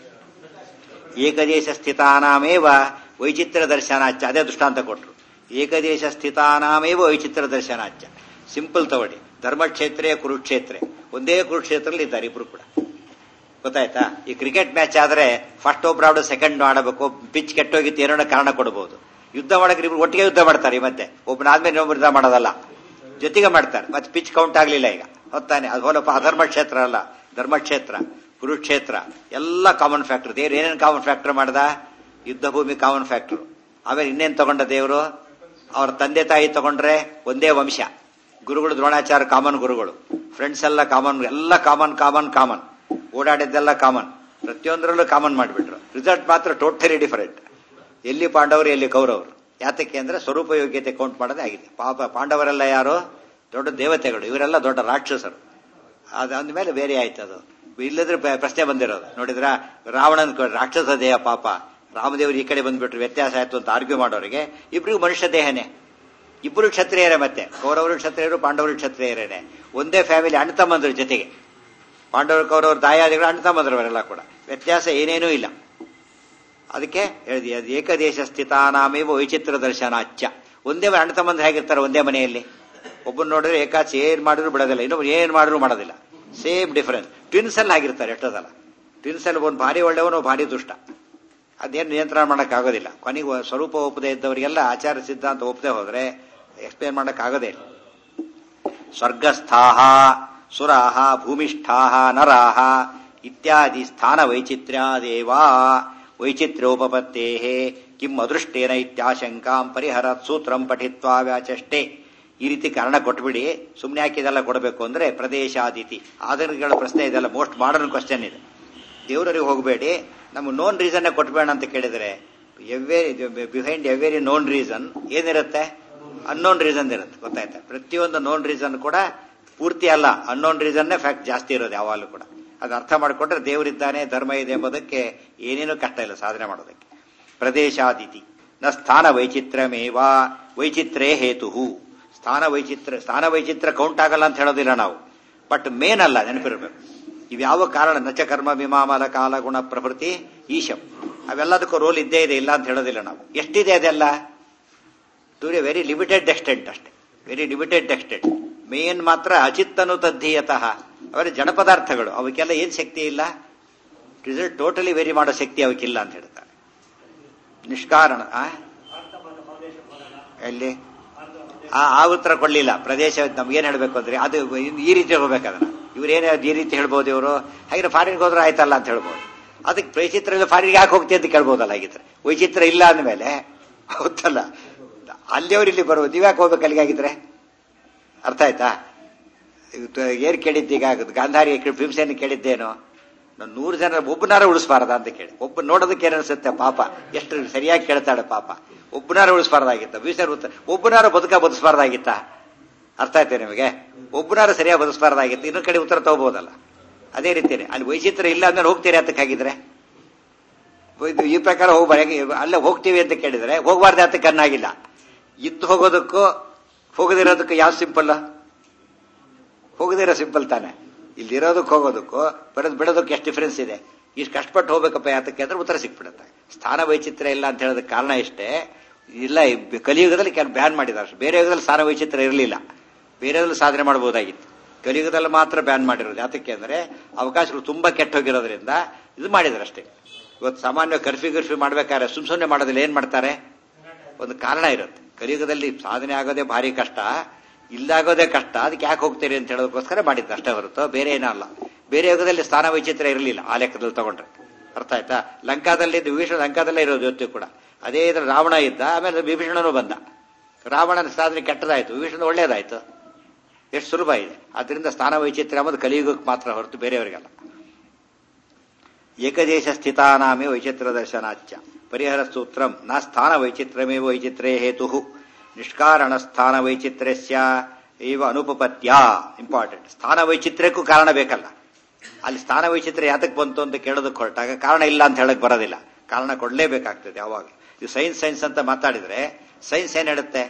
ಏಕದೇಶ ಸ್ಥಿತಾನಾಮೇವ ವೈಚಿತ್ರ ದರ್ಶನಾಚ್ಯ ಅದೇ ದೃಷ್ಟಾಂತ ಕೊಟ್ರು ಏಕದೇಶ ಸ್ಥಿತಾನಾಮೇವ ವೈಚಿತ್ರ ದರ್ಶನಾಚ್ಯ ಸಿಂಪಲ್ ತಗೊಳ್ಳಿ ಧರ್ಮಕ್ಷೇತ್ರ ಕುರುಕ್ಷೇತ್ರ ಒಂದೇ ಕುರುಕ್ಷೇತ್ರದಲ್ಲಿ ಇದ್ದಾರೆ ಇಬ್ರು ಕೂಡ ಗೊತ್ತಾಯ್ತಾ ಈ ಕ್ರಿಕೆಟ್ ಮ್ಯಾಚ್ ಆದ್ರೆ ಫಸ್ಟ್ ಒಬ್ರು ಆಡೋ ಸೆಕೆಂಡ್ ಆಡಬೇಕು ಪಿಚ್ ಕೆಟ್ಟೋಗಿತ್ತು ಏನೋ ಕಾರಣ ಕೊಡಬಹುದು ಯುದ್ಧ ಮಾಡಕ್ಕೆ ಇಬ್ರು ಒಟ್ಟಿಗೆ ಯುದ್ಧ ಮಾಡ್ತಾರೆ ಈ ಮತ್ತೆ ಒಬ್ಬನಾದ್ಮೇಲೆ ಇನ್ನೊಬ್ರು ಯುದ್ಧ ಮಾಡೋದಲ್ಲ ಜೊತೆಗೆ ಮಾಡ್ತಾರೆ ಮತ್ತೆ ಪಿಚ್ ಕೌಂಟ್ ಆಗ್ಲಿಲ್ಲ ಈಗ ಹೊತ್ತಾನೆ ಅದು ಹೋಲಪ್ಪ ಅಧರ್ಮ ಕ್ಷೇತ್ರ ಅಲ್ಲ ಧರ್ಮಕ್ಷೇತ್ರ ಕುರುಕ್ಷೇತ್ರ ಎಲ್ಲ ಕಾಮನ್ ಫ್ಯಾಕ್ಟರ್ ದೇವ್ರು ಏನೇನು ಕಾಮನ್ ಫ್ಯಾಕ್ಟರ್ ಮಾಡ್ದ ಯುದ್ಧ ಭೂಮಿ ಕಾಮನ್ ಫ್ಯಾಕ್ಟರ್ ಆಮೇಲೆ ಇನ್ನೇನು ತಗೊಂಡ ದೇವರು ಅವ್ರ ತಂದೆ ತಾಯಿ ತಗೊಂಡ್ರೆ ಒಂದೇ ವಂಶ ಗುರುಗಳು ದ್ರೋಣಾಚಾರ್ಯ ಕಾಮನ್ ಗುರುಗಳು ಫ್ರೆಂಡ್ಸ್ ಎಲ್ಲ ಕಾಮನ್ ಎಲ್ಲ ಕಾಮನ್ ಕಾಮನ್ ಕಾಮನ್ ಓಡಾಡಿದ್ದೆಲ್ಲ ಕಾಮನ್ ಪ್ರತಿಯೊಂದರಲ್ಲೂ ಕಾಮನ್ ಮಾಡಿಬಿಟ್ರು ರಿಸಲ್ಟ್ ಮಾತ್ರ ಟೋಟಲಿ ಡಿಫರೆಂಟ್ ಎಲ್ಲಿ ಪಾಂಡವರು ಎಲ್ಲಿ ಕೌರವರು ಯಾತಕ್ಕೆ ಅಂದ್ರೆ ಸ್ವರೂಪ ಯೋಗ್ಯತೆ ಕೌಂಟ್ ಮಾಡೋದೇ ಆಗಿದೆ ಪಾಪ ಪಾಂಡವರೆಲ್ಲ ಯಾರು ದೊಡ್ಡ ದೇವತೆಗಳು ಇವರೆಲ್ಲ ದೊಡ್ಡ ರಾಕ್ಷಸರು ಅದಂದ್ಮೇಲೆ ಬೇರೆ ಆಯ್ತು ಅದು ಇಲ್ಲದ್ರೆ ಪ್ರಶ್ನೆ ಬಂದಿರೋದು ನೋಡಿದ್ರ ರಾವಣನ್ ರಾಕ್ಷಸ ದೇಹ ಪಾಪ ರಾಮದೇವರು ಈ ಕಡೆ ಬಂದ್ಬಿಟ್ರು ವ್ಯತ್ಯಾಸ ಆಯ್ತು ಅಂತ ಆರ್ಗ್ಯೂ ಮಾಡೋರಿಗೆ ಇಬ್ರಿಗೂ ಮನುಷ್ಯ ದೇಹನೇ ಇಬ್ಬರು ಕ್ಷತ್ರಿಯರೇ ಮತ್ತೆ ಕೌರವರು ಕ್ಷತ್ರಿಯರು ಪಾಂಡವರು ಕ್ಷತ್ರಿಯರೇನೆ ಒಂದೇ ಫ್ಯಾಮಿಲಿ ಅಣ್ಣ ತಮ್ಮಂದ್ರ ಜೊತೆಗೆ ಪಾಂಡವರು ಕೌರವರು ದಾಯಾದಿಗಳು ಅಣ್ಣ ತಮ್ಮಂದ್ರವರೆಲ್ಲ ಕೂಡ ವ್ಯತ್ಯಾಸ ಏನೇನೂ ಇಲ್ಲ ಅದಕ್ಕೆ ಹೇಳಿದೆ ಅದು ಏಕದೇಶ ಸ್ಥಿತಾನಾಮೇವ ವೈಚಿತ್ರ ದರ್ಶನ ಅಚ್ಚ ಒಂದೇ ಅಣ್ಣ ತಮ್ಮಂದ್ರೆ ಹೇಗಿರ್ತಾರೆ ಒಂದೇ ಮನೆಯಲ್ಲಿ ಒಬ್ಬನ್ ನೋಡಿದ್ರೆ ಏಕಾಚಿ ಏನ್ ಮಾಡಿದ್ರು ಬಿಡೋದಿಲ್ಲ ಇನ್ನೊಬ್ರು ಏನ್ ಮಾಡಿದ್ರು ಮಾಡೋದಿಲ್ಲ ಸೇಮ್ ಡಿಫರೆನ್ಸ್ ಟ್ವಿನ್ಸ್ ಅಲ್ಲಿ ಆಗಿರ್ತಾರೆ ಎಷ್ಟೋದಲ್ಲ ಟ್ವಿನ್ಸ್ ಅಲ್ಲಿ ಒಂದು ಭಾರಿ ಒಳ್ಳೆಯವನು ಭಾರಿ ದುಷ್ಟ ಅದೇನು ನಿಯಂತ್ರಣ ಮಾಡೋಕ್ಕಾಗೋದಿಲ್ಲ ಕೊನೆಗೆ ಸ್ವರೂಪ ಒಪ್ಪದೇ ಇದ್ದವರಿಗೆಲ್ಲ ಆಚಾರ ಸಿದ್ಧಾಂತ ಒಪ್ಪದೆ ಹೋದ್ರೆ ಎಕ್ಸ್ಪ್ಲೇನ್ ಮಾಡೋಕ್ಕಾಗೋದೇ ಇಲ್ಲ ಸ್ವರ್ಗಸ್ಥಾಹ ಸುರಾಹ ಭೂಮಿಷ್ಠಾಹ ನರಾಹ ಇತ್ಯಾದಿ ಸ್ಥಾನ ವೈಚಿತ್ರ್ಯಾದೇವ ವೈಚಿತ್ರ್ಯೋಪಪತ್ತೇ ಕಿಂ ಅದೃಷ್ಟೇನ ಇತ್ಯಾಶಂಕಾಂ ಪರಿಹರತ್ ಸೂತ್ರಂ ಪಠಿತ್ವಾ ವ್ಯಾಚಷ್ಟೇ ಈ ರೀತಿ ಕಾರಣ ಕೊಟ್ಬಿಡಿ ಸುಮ್ಮನೆ ಯಾಕೆ ಇದೆಲ್ಲ ಕೊಡಬೇಕು ಅಂದ್ರೆ ಪ್ರದೇಶಾದಿತಿ ಆಧುನಿಕಗಳ ಪ್ರಶ್ನೆ ಇದೆಲ್ಲ ಮೋಸ್ಟ್ ಮಾಡರ್ನ್ ಕ್ವಶನ್ ಇದೆ ದೇವರಿಗೆ ಹೋಗಬೇಡಿ ನಮ್ಮ ನೋನ್ ರೀಸನ್ ಕೊಟ್ಬೇಡ ಅಂತ ಕೇಳಿದ್ರೆ every behind every known reason ಏನಿರುತ್ತೆ ಅನ್ನೋನ್ ರೀಸನ್ ಇರುತ್ತೆ ಗೊತ್ತಾಯ್ತಾ ಪ್ರತಿಯೊಂದು ನೋನ್ ರೀಸನ್ ಕೂಡ ಪೂರ್ತಿ ಅಲ್ಲ ಅನ್ನೋನ್ ರೀಸನ್ನೇ ಫ್ಯಾಕ್ಟ್ ಜಾಸ್ತಿ ಇರೋದು ಯಾವಾಗಲೂ ಕೂಡ ಅದು ಅರ್ಥ ಮಾಡಿಕೊಂಡ್ರೆ ದೇವರಿದ್ದಾನೆ ಧರ್ಮ ಇದೆ ಎಂಬುದಕ್ಕೆ ಏನೇನೂ ಕಷ್ಟ ಇಲ್ಲ ಸಾಧನೆ ಮಾಡೋದಕ್ಕೆ ಪ್ರದೇಶಾದಿತಿ ನ ಸ್ಥಾನ ವೈಚಿತ್ರ್ಯಮೇವ ವೈಚಿತ್ರೇ ಹೇತು ಸ್ಥಾನ ವೈಚಿತ್ರ ಸ್ಥಾನ ವೈಚಿತ್ರ ಕೌಂಟ್ ಆಗಲ್ಲ ಅಂತ ಹೇಳೋದಿಲ್ಲ ನಾವು ಬಟ್ ಮೇನ್ ಅಲ್ಲ ನೆನಪಿರ್ಬೇಕು ಇವ್ಯಾವ ಕಾರಣ ನಚ ಕರ್ಮ ವಿಮಾಮಲ ಕಾಲ ಗುಣ ಪ್ರಭೃತಿ ಈಶಂ ಅವೆಲ್ಲದಕ್ಕೂ ರೋಲ್ ಇದ್ದೇ ಇದೆ ಇಲ್ಲ ಅಂತ ಹೇಳೋದಿಲ್ಲ ನಾವು ಎಷ್ಟಿದೆ ಅದೆಲ್ಲ to a very limited extent ಅಷ್ಟೇ ವೆರಿ ಲಿಮಿಟೆಡ್ ಎಕ್ಸ್ಟೆಂಟ್ ಮೇನ್ ಮಾತ್ರ ಅಚಿತ್ತನು ತದ್ಧೀಯತಃ ಅವರ ಜಡ ಪದಾರ್ಥಗಳು ಅವಕ್ಕೆಲ್ಲ ಏನ್ ಶಕ್ತಿ ಇಲ್ಲ ರಿಸಲ್ಟ್ ಟೋಟಲಿ ವೆರಿ ಮಾಡೋ ಶಕ್ತಿ ಅವಕ್ಕಿಲ್ಲ ಅಂತ ಹೇಳ್ತಾರೆ ನಿಷ್ಕಾರಣ ಆ? ಎಲ್ಲಿ ಆ ಆ ಉತ್ತರ ಕೊಡ್ಲಿಲ್ಲ ಪ್ರದೇಶ ನಮ್ಗೇನ್ ಹೇಳ್ಬೇಕು ಅಂದ್ರೆ ಅದು ಈ ರೀತಿ ಹೋಗ್ಬೇಕದನ್ನ ಇವ್ರೇನೇ ಈ ರೀತಿ ಹೇಳ್ಬೋದು ಇವರು ಹಾಗೆ ಫಾರಿನ್ಗೆ ಹೋದ್ರೆ ಆಯ್ತಲ್ಲ ಅಂತ ಹೇಳ್ಬೋದು ಅದಕ್ಕೆ ವೈಚಿತ್ರ ಇಲ್ಲ ಫಾರಿನ್ಗೆ ಯಾಕೆ ಹೋಗ್ತೀವಿ ಅಂತ ಕೇಳ್ಬೋದಲ್ಲ ಹಾಗಿದ್ರೆ ವೈಚಿತ್ರ ಇಲ್ಲ ಅಂದಮೇಲೆ ಹೌದಲ್ಲ ಅಲ್ಲಿಯವ್ರು ಇಲ್ಲಿ ಬರ್ಬೋದು ನೀವ್ಯಾಕೆ ಹೋಗ್ಬೇಕು ಅಲ್ಲಿಗೆ ಆಗಿದ್ರೆ ಅರ್ಥ ಆಯ್ತಾ ಇವತ್ತು ಏನ್ ಕೇಳಿದ್ದೀಗ ಗಾಂಧಾರಿ ಭೀಮಸೇನ ಕೇಳಿದ್ದೇನು ನಾನು ನೂರು ಜನ ಒಬ್ಬನಾರ ಉಳಿಸಬಾರ್ದ ಅಂತ ಕೇಳಿ ಒಬ್ಬ ನೋಡೋದಕ್ಕೆ ಏನಿಸುತ್ತೆ ಪಾಪ ಎಷ್ಟು ಸರಿಯಾಗಿ ಕೇಳ್ತಾಳೆ ಪಾಪ ಒಬ್ಬನಾರ ಉಳಿಸಬಾರ್ದಾಗಿತ್ತ ಭೀಮಸೇನ ಉತ್ತರ ಒಬ್ಬನಾರ ಬದುಕ ಬದುಕಬಾರ್ದಾಗಿತ್ತ ಅರ್ಥ ಆಯ್ತಾ ನಿಮಗೆ ಒಬ್ಬನಾರ ಸರಿಯಾಗಿ ಬದುಕಬಾರ್ದಾಗಿತ್ತು ಇನ್ನೊಂದು ಕಡೆ ಉತ್ತರ ತಗೋಬಹುದಲ್ಲ ಅದೇ ರೀತಿನೇ ಅಲ್ಲಿ ವೈಚಿತ್ರ ಇಲ್ಲ ಅಂದ್ರೆ ಹೋಗ್ತೀರಿ ಅಂತಕ್ಕಾಗಿದ್ರೆ ಇದು ಈ ಪ್ರಕಾರ ಹೋಗ್ಬಾರ್ದು ಅಲ್ಲೇ ಹೋಗ್ತೀವಿ ಅಂತ ಕೇಳಿದ್ರೆ ಹೋಗ್ಬಾರ್ದು ಅಂತ ಕಣ್ಣಾಗಿಲ್ಲ ಇದ್ದು ಹೋಗೋದಕ್ಕೂ ಹೋಗದಿರೋದಕ್ಕೂ ಯಾವ ಸಿಂಪಲ್ ಹೋಗದಿರೋ ಸಿಂಪಲ್ ತಾನೆ ಇಲ್ಲಿರೋದಕ್ಕೆ ಹೋಗೋದಕ್ಕೂ ಬರೋದು ಬಿಡೋದಕ್ಕೆ ಎಷ್ಟು ಡಿಫರೆನ್ಸ್ ಇದೆ ಇಷ್ಟು ಕಷ್ಟಪಟ್ಟು ಹೋಗ್ಬೇಕಪ್ಪ ಯಾತಕ್ಕೆ ಅಂದ್ರೆ ಉತ್ತರ ಸಿಕ್ಬಿಡುತ್ತೆ ಸ್ಥಾನ ವೈಚಿತ್ರ್ಯ ಇಲ್ಲ ಅಂತ ಹೇಳೋದಕ್ಕೆ ಕಾರಣ ಇಷ್ಟೇ ಇಲ್ಲ ಈ ಕಲಿಯುಗದಲ್ಲಿ ಕೆಲವು ಬ್ಯಾನ್ ಮಾಡಿದ್ದಾರೆ ಬೇರೆ ಯುಗದಲ್ಲಿ ಸ್ಥಾನ ವೈಚಿತ್ರ್ಯ ಇರಲಿಲ್ಲ ಬೇರೆದ್ರಲ್ಲಿ ಸಾಧನೆ ಮಾಡಬಹುದಾಗಿತ್ತು ಕಲಿಯುಗದಲ್ಲಿ ಮಾತ್ರ ಬ್ಯಾನ್ ಮಾಡಿರೋದು ಯಾತಕ್ಕೆ ಅಂದ್ರೆ ಅವಕಾಶಗಳು ತುಂಬಾ ಕೆಟ್ಟ ಹೋಗಿರೋದ್ರಿಂದ ಇದು ಮಾಡಿದ್ದಾರೆ ಅಷ್ಟೇ ಇವತ್ತು ಸಾಮಾನ್ಯ ಕರ್ಫ್ಯೂ ಕರ್ಫ್ಯೂ ಮಾಡ್ಬೇಕಾದ್ರೆ ಸುಮ್ ಸುಮ್ಮನೆ ಮಾಡೋದಿಲ್ಲ ಏನ್ ಮಾಡ್ತಾರೆ ಒಂದು ಕಾರಣ ಇರುತ್ತೆ ಕಲಿಯುಗದಲ್ಲಿ ಸಾಧನೆ ಆಗೋದೇ ಭಾರಿ ಕಷ್ಟ ಇಲ್ಲಾಗೋದೇ ಕಷ್ಟ ಅದಕ್ಕೆ ಯಾಕೆ ಹೋಗ್ತೀರಿ ಅಂತ ಹೇಳೋದಕ್ಕೋಸ್ಕರ ಮಾಡಿದ್ದು ಅಷ್ಟೇ ಹೊರತು ಬೇರೆ ಏನಲ್ಲ ಬೇರೆ ಯುಗದಲ್ಲಿ ಸ್ಥಾನ ವೈಚಿತ್ರ್ಯ ಇರಲಿಲ್ಲ ಆ ಲೆಕ್ಕದಲ್ಲಿ ತಗೊಂಡ್ರೆ ಅರ್ಥ ಆಯ್ತಾ ಲಂಕಾದಲ್ಲಿ ವಿಭೀಷಣ ಲಂಕಾದಲ್ಲೇ ಇರೋದು ಇವತ್ತು ಕೂಡ ಅದೇ ಇದ್ರ ರಾವಣ ಇದ್ದ ಆಮೇಲೆ ವಿಭೀಷಣನು ಬಂದ ರಾವಣನ ಸಾಧನೆ ಕೆಟ್ಟದಾಯ್ತು ವಿಭೀಷಣ ಒಳ್ಳೇದಾಯ್ತು ಎಷ್ಟು ಸುಲಭ ಇದೆ ಅದರಿಂದ ಸ್ಥಾನ ವೈಚಿತ್ರ್ಯ ಎಂಬುದು ಕಲಿಯುಗಕ್ಕೆ ಮಾತ್ರ ಹೊರತು ಬೇರೆಯವರಿಗಲ್ಲ ಏಕದೇಶ ಸ್ಥಿತಾನಾಮೇ ವೈಚಿತ್ರ ದರ್ಶನಾಚ್ಯ ಪರಿಹರ ಸೂತ್ರಂ ನ ಸ್ಥಾನ ವೈಚಿತ್ರಮೇ ವೈಚಿತ್ರೇ ಹೇತು ನಿಷ್ಕಾರಣ ಸ್ಥಾನ ವೈಚಿತ್ರ್ಯಸ್ಯ ಇವ ಅನುಪಪತ್ಯ ಇಂಪಾರ್ಟೆಂಟ್ ಸ್ಥಾನ ವೈಚಿತ್ರ್ಯಕ್ಕೂ ಕಾರಣ ಬೇಕಲ್ಲ ಅಲ್ಲಿ ಸ್ಥಾನ ವೈಚಿತ್ರ್ಯ ಯಾತಕ್ಕೆ ಬಂತು ಅಂತ ಕೇಳೋದಕ್ಕೆ ಹೊರಟಾಗ ಕಾರಣ ಇಲ್ಲ ಅಂತ ಹೇಳಕ್ ಬರೋದಿಲ್ಲ ಕಾರಣ ಕೊಡ್ಲೇಬೇಕಾಗ್ತದೆ ಯಾವಾಗ ಇದು ಸೈನ್ಸ್ ಸೈನ್ಸ್ ಅಂತ ಮಾತಾಡಿದ್ರೆ ಸೈನ್ಸ್ ಏನ್ ಹೇಳುತ್ತೆ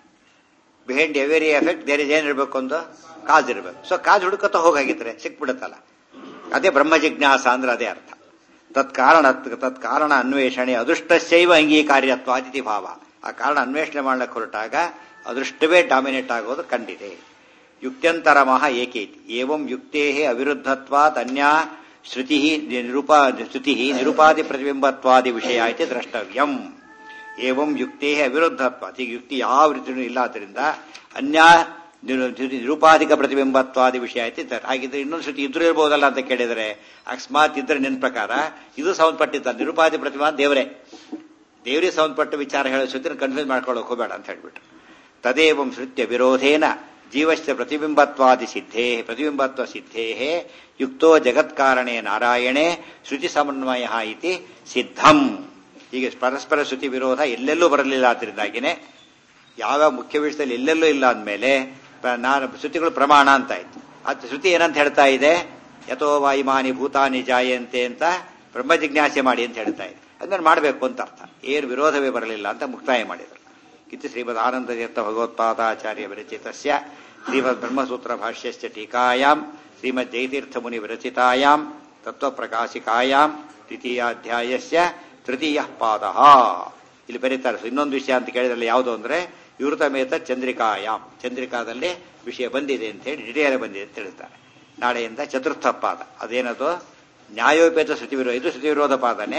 behind every effect there is ಏನ್ ಇರಬೇಕು ಒಂದು ಕಾಜ್ ಇರಬೇಕು ಸೊ ಕಾಜ್ ಹುಡುಕತ್ತ ಹೋಗಾಗಿದ್ರೆ ಸಿಕ್ಬಿಡುತ್ತಲ್ಲ ಅದೇ ಬ್ರಹ್ಮ ಜಿಜ್ಞಾಸ ಅಂದ್ರೆ ಅದೇ ಅರ್ಥ ತತ್ಕಾರಣ ತತ್ಕಾರಣ ಅನ್ವೇಷಣೆ ಅದೃಷ್ಟಶೈವ ಅಂಗೀಕಾರ್ಯತ್ವ ಅತಿಥಿ ಭಾವ ಆ ಕಾರಣ ಅನ್ವೇಷಣೆ ಮಾಡ್ಲಿಕ್ಕೆ ಹೊರಟಾಗ ಅದೃಷ್ಟವೇ ಡಾಮಿನೇಟ್ ಆಗೋದು ಕಂಡಿದೆ ಯುಕ್ತ್ಯಂತರಮಃ ಏಕೇತಿ ಏವಂ ಯುಕ್ತೇ ಅವಿರುದ್ಧತ್ವಾತ್ ಅನ್ಯಾ ಶ್ರುತಿ ನಿರೂಪಾ ಶ್ರುತಿ ನಿರುಪಾದಿ ಪ್ರತಿಬಿಂಬತ್ವಾದಿ ವಿಷಯ ಐತಿ ದ್ರಷ್ಟವ್ಯಂ ಏವಂ ಯುಕ್ತೇ ಅವಿರುದ್ಧತ್ವಾತ್ ಈಗ ಯುಕ್ತಿ ಯಾವ ರೀತಿಯೂ ಇಲ್ಲ ಆದ್ದರಿಂದ ಅನ್ಯಾ ನಿರೂಪಾಧಿಕ ಪ್ರತಿಬಿಂಬತ್ವಾದಿ ವಿಷಯ ಐತಿ ಹಾಗಿದ್ರೆ ಇನ್ನೊಂದು ಶ್ರುತಿ ಇದ್ರೂ ಇರ್ಬೋದಲ್ಲ ಅಂತ ಕೇಳಿದರೆ ಅಕಸ್ಮಾತ್ ಇದ್ರೆ ನಿನ್ನ ಪ್ರಕಾರ ಇದು ಸಂಬಂಧಪಟ್ಟಿದ್ದ ನಿರುಪಾಧಿ ಪ್ರತಿಮಾ ದೇವರೇ ದೇವರಿಗೆ ಸಂಬಂಧಪಟ್ಟ ವಿಚಾರ ಹೇಳೋ ಶ್ರುತಿನ ಕನ್ಫ್ಯೂಸ್ ಮಾಡ್ಕೊಳ್ಳೋಕೆ ಹೋಗಬೇಡ ಅಂತ ಹೇಳ್ಬಿಟ್ಟು ತದೇವಂ ಶ್ರುತ್ಯ ವಿರೋಧೇನ ಜೀವಶ್ಚ ಪ್ರತಿಬಿಂಬತ್ವಾದಿ ಸಿದ್ಧೇ ಪ್ರತಿಬಿಂಬತ್ವ ಸಿದ್ಧೇ ಯುಕ್ತೋ ಜಗತ್ಕಾರಣೆ ನಾರಾಯಣೆ ಶ್ರುತಿ ಸಮನ್ವಯ ಇತಿ ಸಿದ್ಧಂ ಹೀಗೆ ಪರಸ್ಪರ ಶ್ರುತಿ ವಿರೋಧ ಎಲ್ಲೆಲ್ಲೂ ಬರಲಿಲ್ಲ ಆದ್ರಿಂದಾಗಿನೇ ಯಾವ ಮುಖ್ಯ ವಿಷಯದಲ್ಲಿ ಎಲ್ಲೆಲ್ಲೂ ಇಲ್ಲ ಅಂದಮೇಲೆ ನಾನು ಶ್ರುತಿಗಳು ಪ್ರಮಾಣ ಅಂತ ಆಯ್ತು ಅದು ಶ್ರುತಿ ಏನಂತ ಹೇಳ್ತಾ ಇದೆ ಯಥೋ ವಾಯುಮಾನಿ ಭೂತಾನಿ ಜಾಯಂತೆ ಅಂತ ಬ್ರಹ್ಮ ಜಿಜ್ಞಾಸೆ ಮಾಡಿ ಅಂತ ಹೇಳ್ತಾ ಇದೆ ಅದನ್ನ ಮಾಡಬೇಕು ಅಂತ ಅರ್ಥ ಏನು ವಿರೋಧವೇ ಬರಲಿಲ್ಲ ಅಂತ ಮುಕ್ತಾಯ ಮಾಡಿದರು ಇದು ಶ್ರೀಮದ್ ಆನಂದ ತೀರ್ಥ ಭಗವತ್ಪಾದಾಚಾರ್ಯ ವಿರಚಿತಸ್ಯ ಶ್ರೀಮದ್ ಬ್ರಹ್ಮಸೂತ್ರ ಭಾಷ್ಯಸ್ಯ ಟೀಕಾಯಾಂ ಶ್ರೀಮದ್ ಜಯತೀರ್ಥ ಮುನಿ ವಿರಚಿತಾಯಾಂ ತತ್ವಪ್ರಕಾಶಿಕಾಯಾಂ ದ್ವಿತೀಯಾಧ್ಯಾಯಸ್ಯ ತೃತೀಯ ಪಾದ ಇಲ್ಲಿ ಬರೀತಾರೆ ಇನ್ನೊಂದು ವಿಷಯ ಅಂತ ಕೇಳಿದ್ರೆ ಯಾವುದು ಅಂದ್ರೆ ಯುವೃತಮೇತ ಚಂದ್ರಿಕಾಯಾಮ್ ಚಂದ್ರಿಕಾದಲ್ಲಿ ವಿಷಯ ಬಂದಿದೆ ಅಂತ ಹೇಳಿ ಡಿಟೇಲ್ ಬಂದಿದೆ ಅಂತ ಹೇಳ್ತಾರೆ ನಾಳೆಯಿಂದ ಚತುರ್ಥ ಪಾದ ಅದೇನದು ನ್ಯಾಯೋಪೇತ ಶ್ರುತಿ ವಿರೋಧ ಇದು ಶ್ರುತಿ ವಿರೋಧ ಪಾದನೆ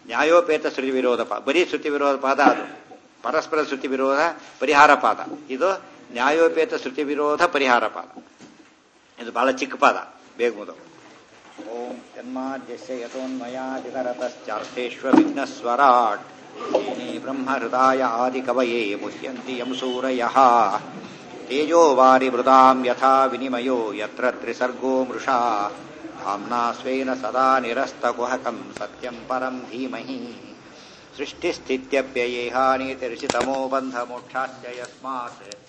ನ್ಯಾಯೋಪೇತ ಶ್ರುತಿ ವಿರೋಧ ಪಾದ ಬರೀ ಶ್ರುತಿ ವಿರೋಧ ಪಾದ ಅದು ಪರಸ್ಪರ ಶ್ರುತಿ ವಿರೋಧ ಪರಿಹಾರ ಪಾದ ಇದು ನ್ಯಾಯೋಪೇತ ಶ್ರುತಿ ವಿರೋಧ ಪರಿಹಾರ ಪಾದ ಇದು ಬಹಳ ಚಿಕ್ಕ ಪಾದ ಬೇಗ ಮುದವು ಓಂ ಜನ್ಮಾದ್ಯಸ್ಯ ಯತೋನ್ಮಯಾದಿತರತಶ್ಚಾರ್ಥೇಶ್ವ ವಿಘ್ನಸ್ವರಾಟ್ ಏನೇ ಬ್ರಹ್ಮ ಹೃದಯ ಆದಿಕವಯೇ ಮುಹ್ಯಂತಿ ಯಂ ಸೂರಯಃ ತೇಜೋ ವಾರಿ ಮೃದಾಂ ಯಥಾ ವಿನಿಮಯೋ ಯತ್ರ ತ್ರಿಸರ್ಗೋ ಮೃಷಾ ಧಾಮ್ನಾ ಸ್ವೇನ ಸದಾ ನಿರಸ್ತಕುಹಕಂ ಸತ್ಯಂ ಪರಂ ಧೀಮಹಿ ಸೃಷ್ಟಿಸ್ಥಿತ್ಯಪ್ಯಯೇಹಾನೀತಿರ್ಷಿತಮೋ ಬಂಧಮೋಕ್ಷಾಶ್ಚ ಯಸ್ಮಾತ್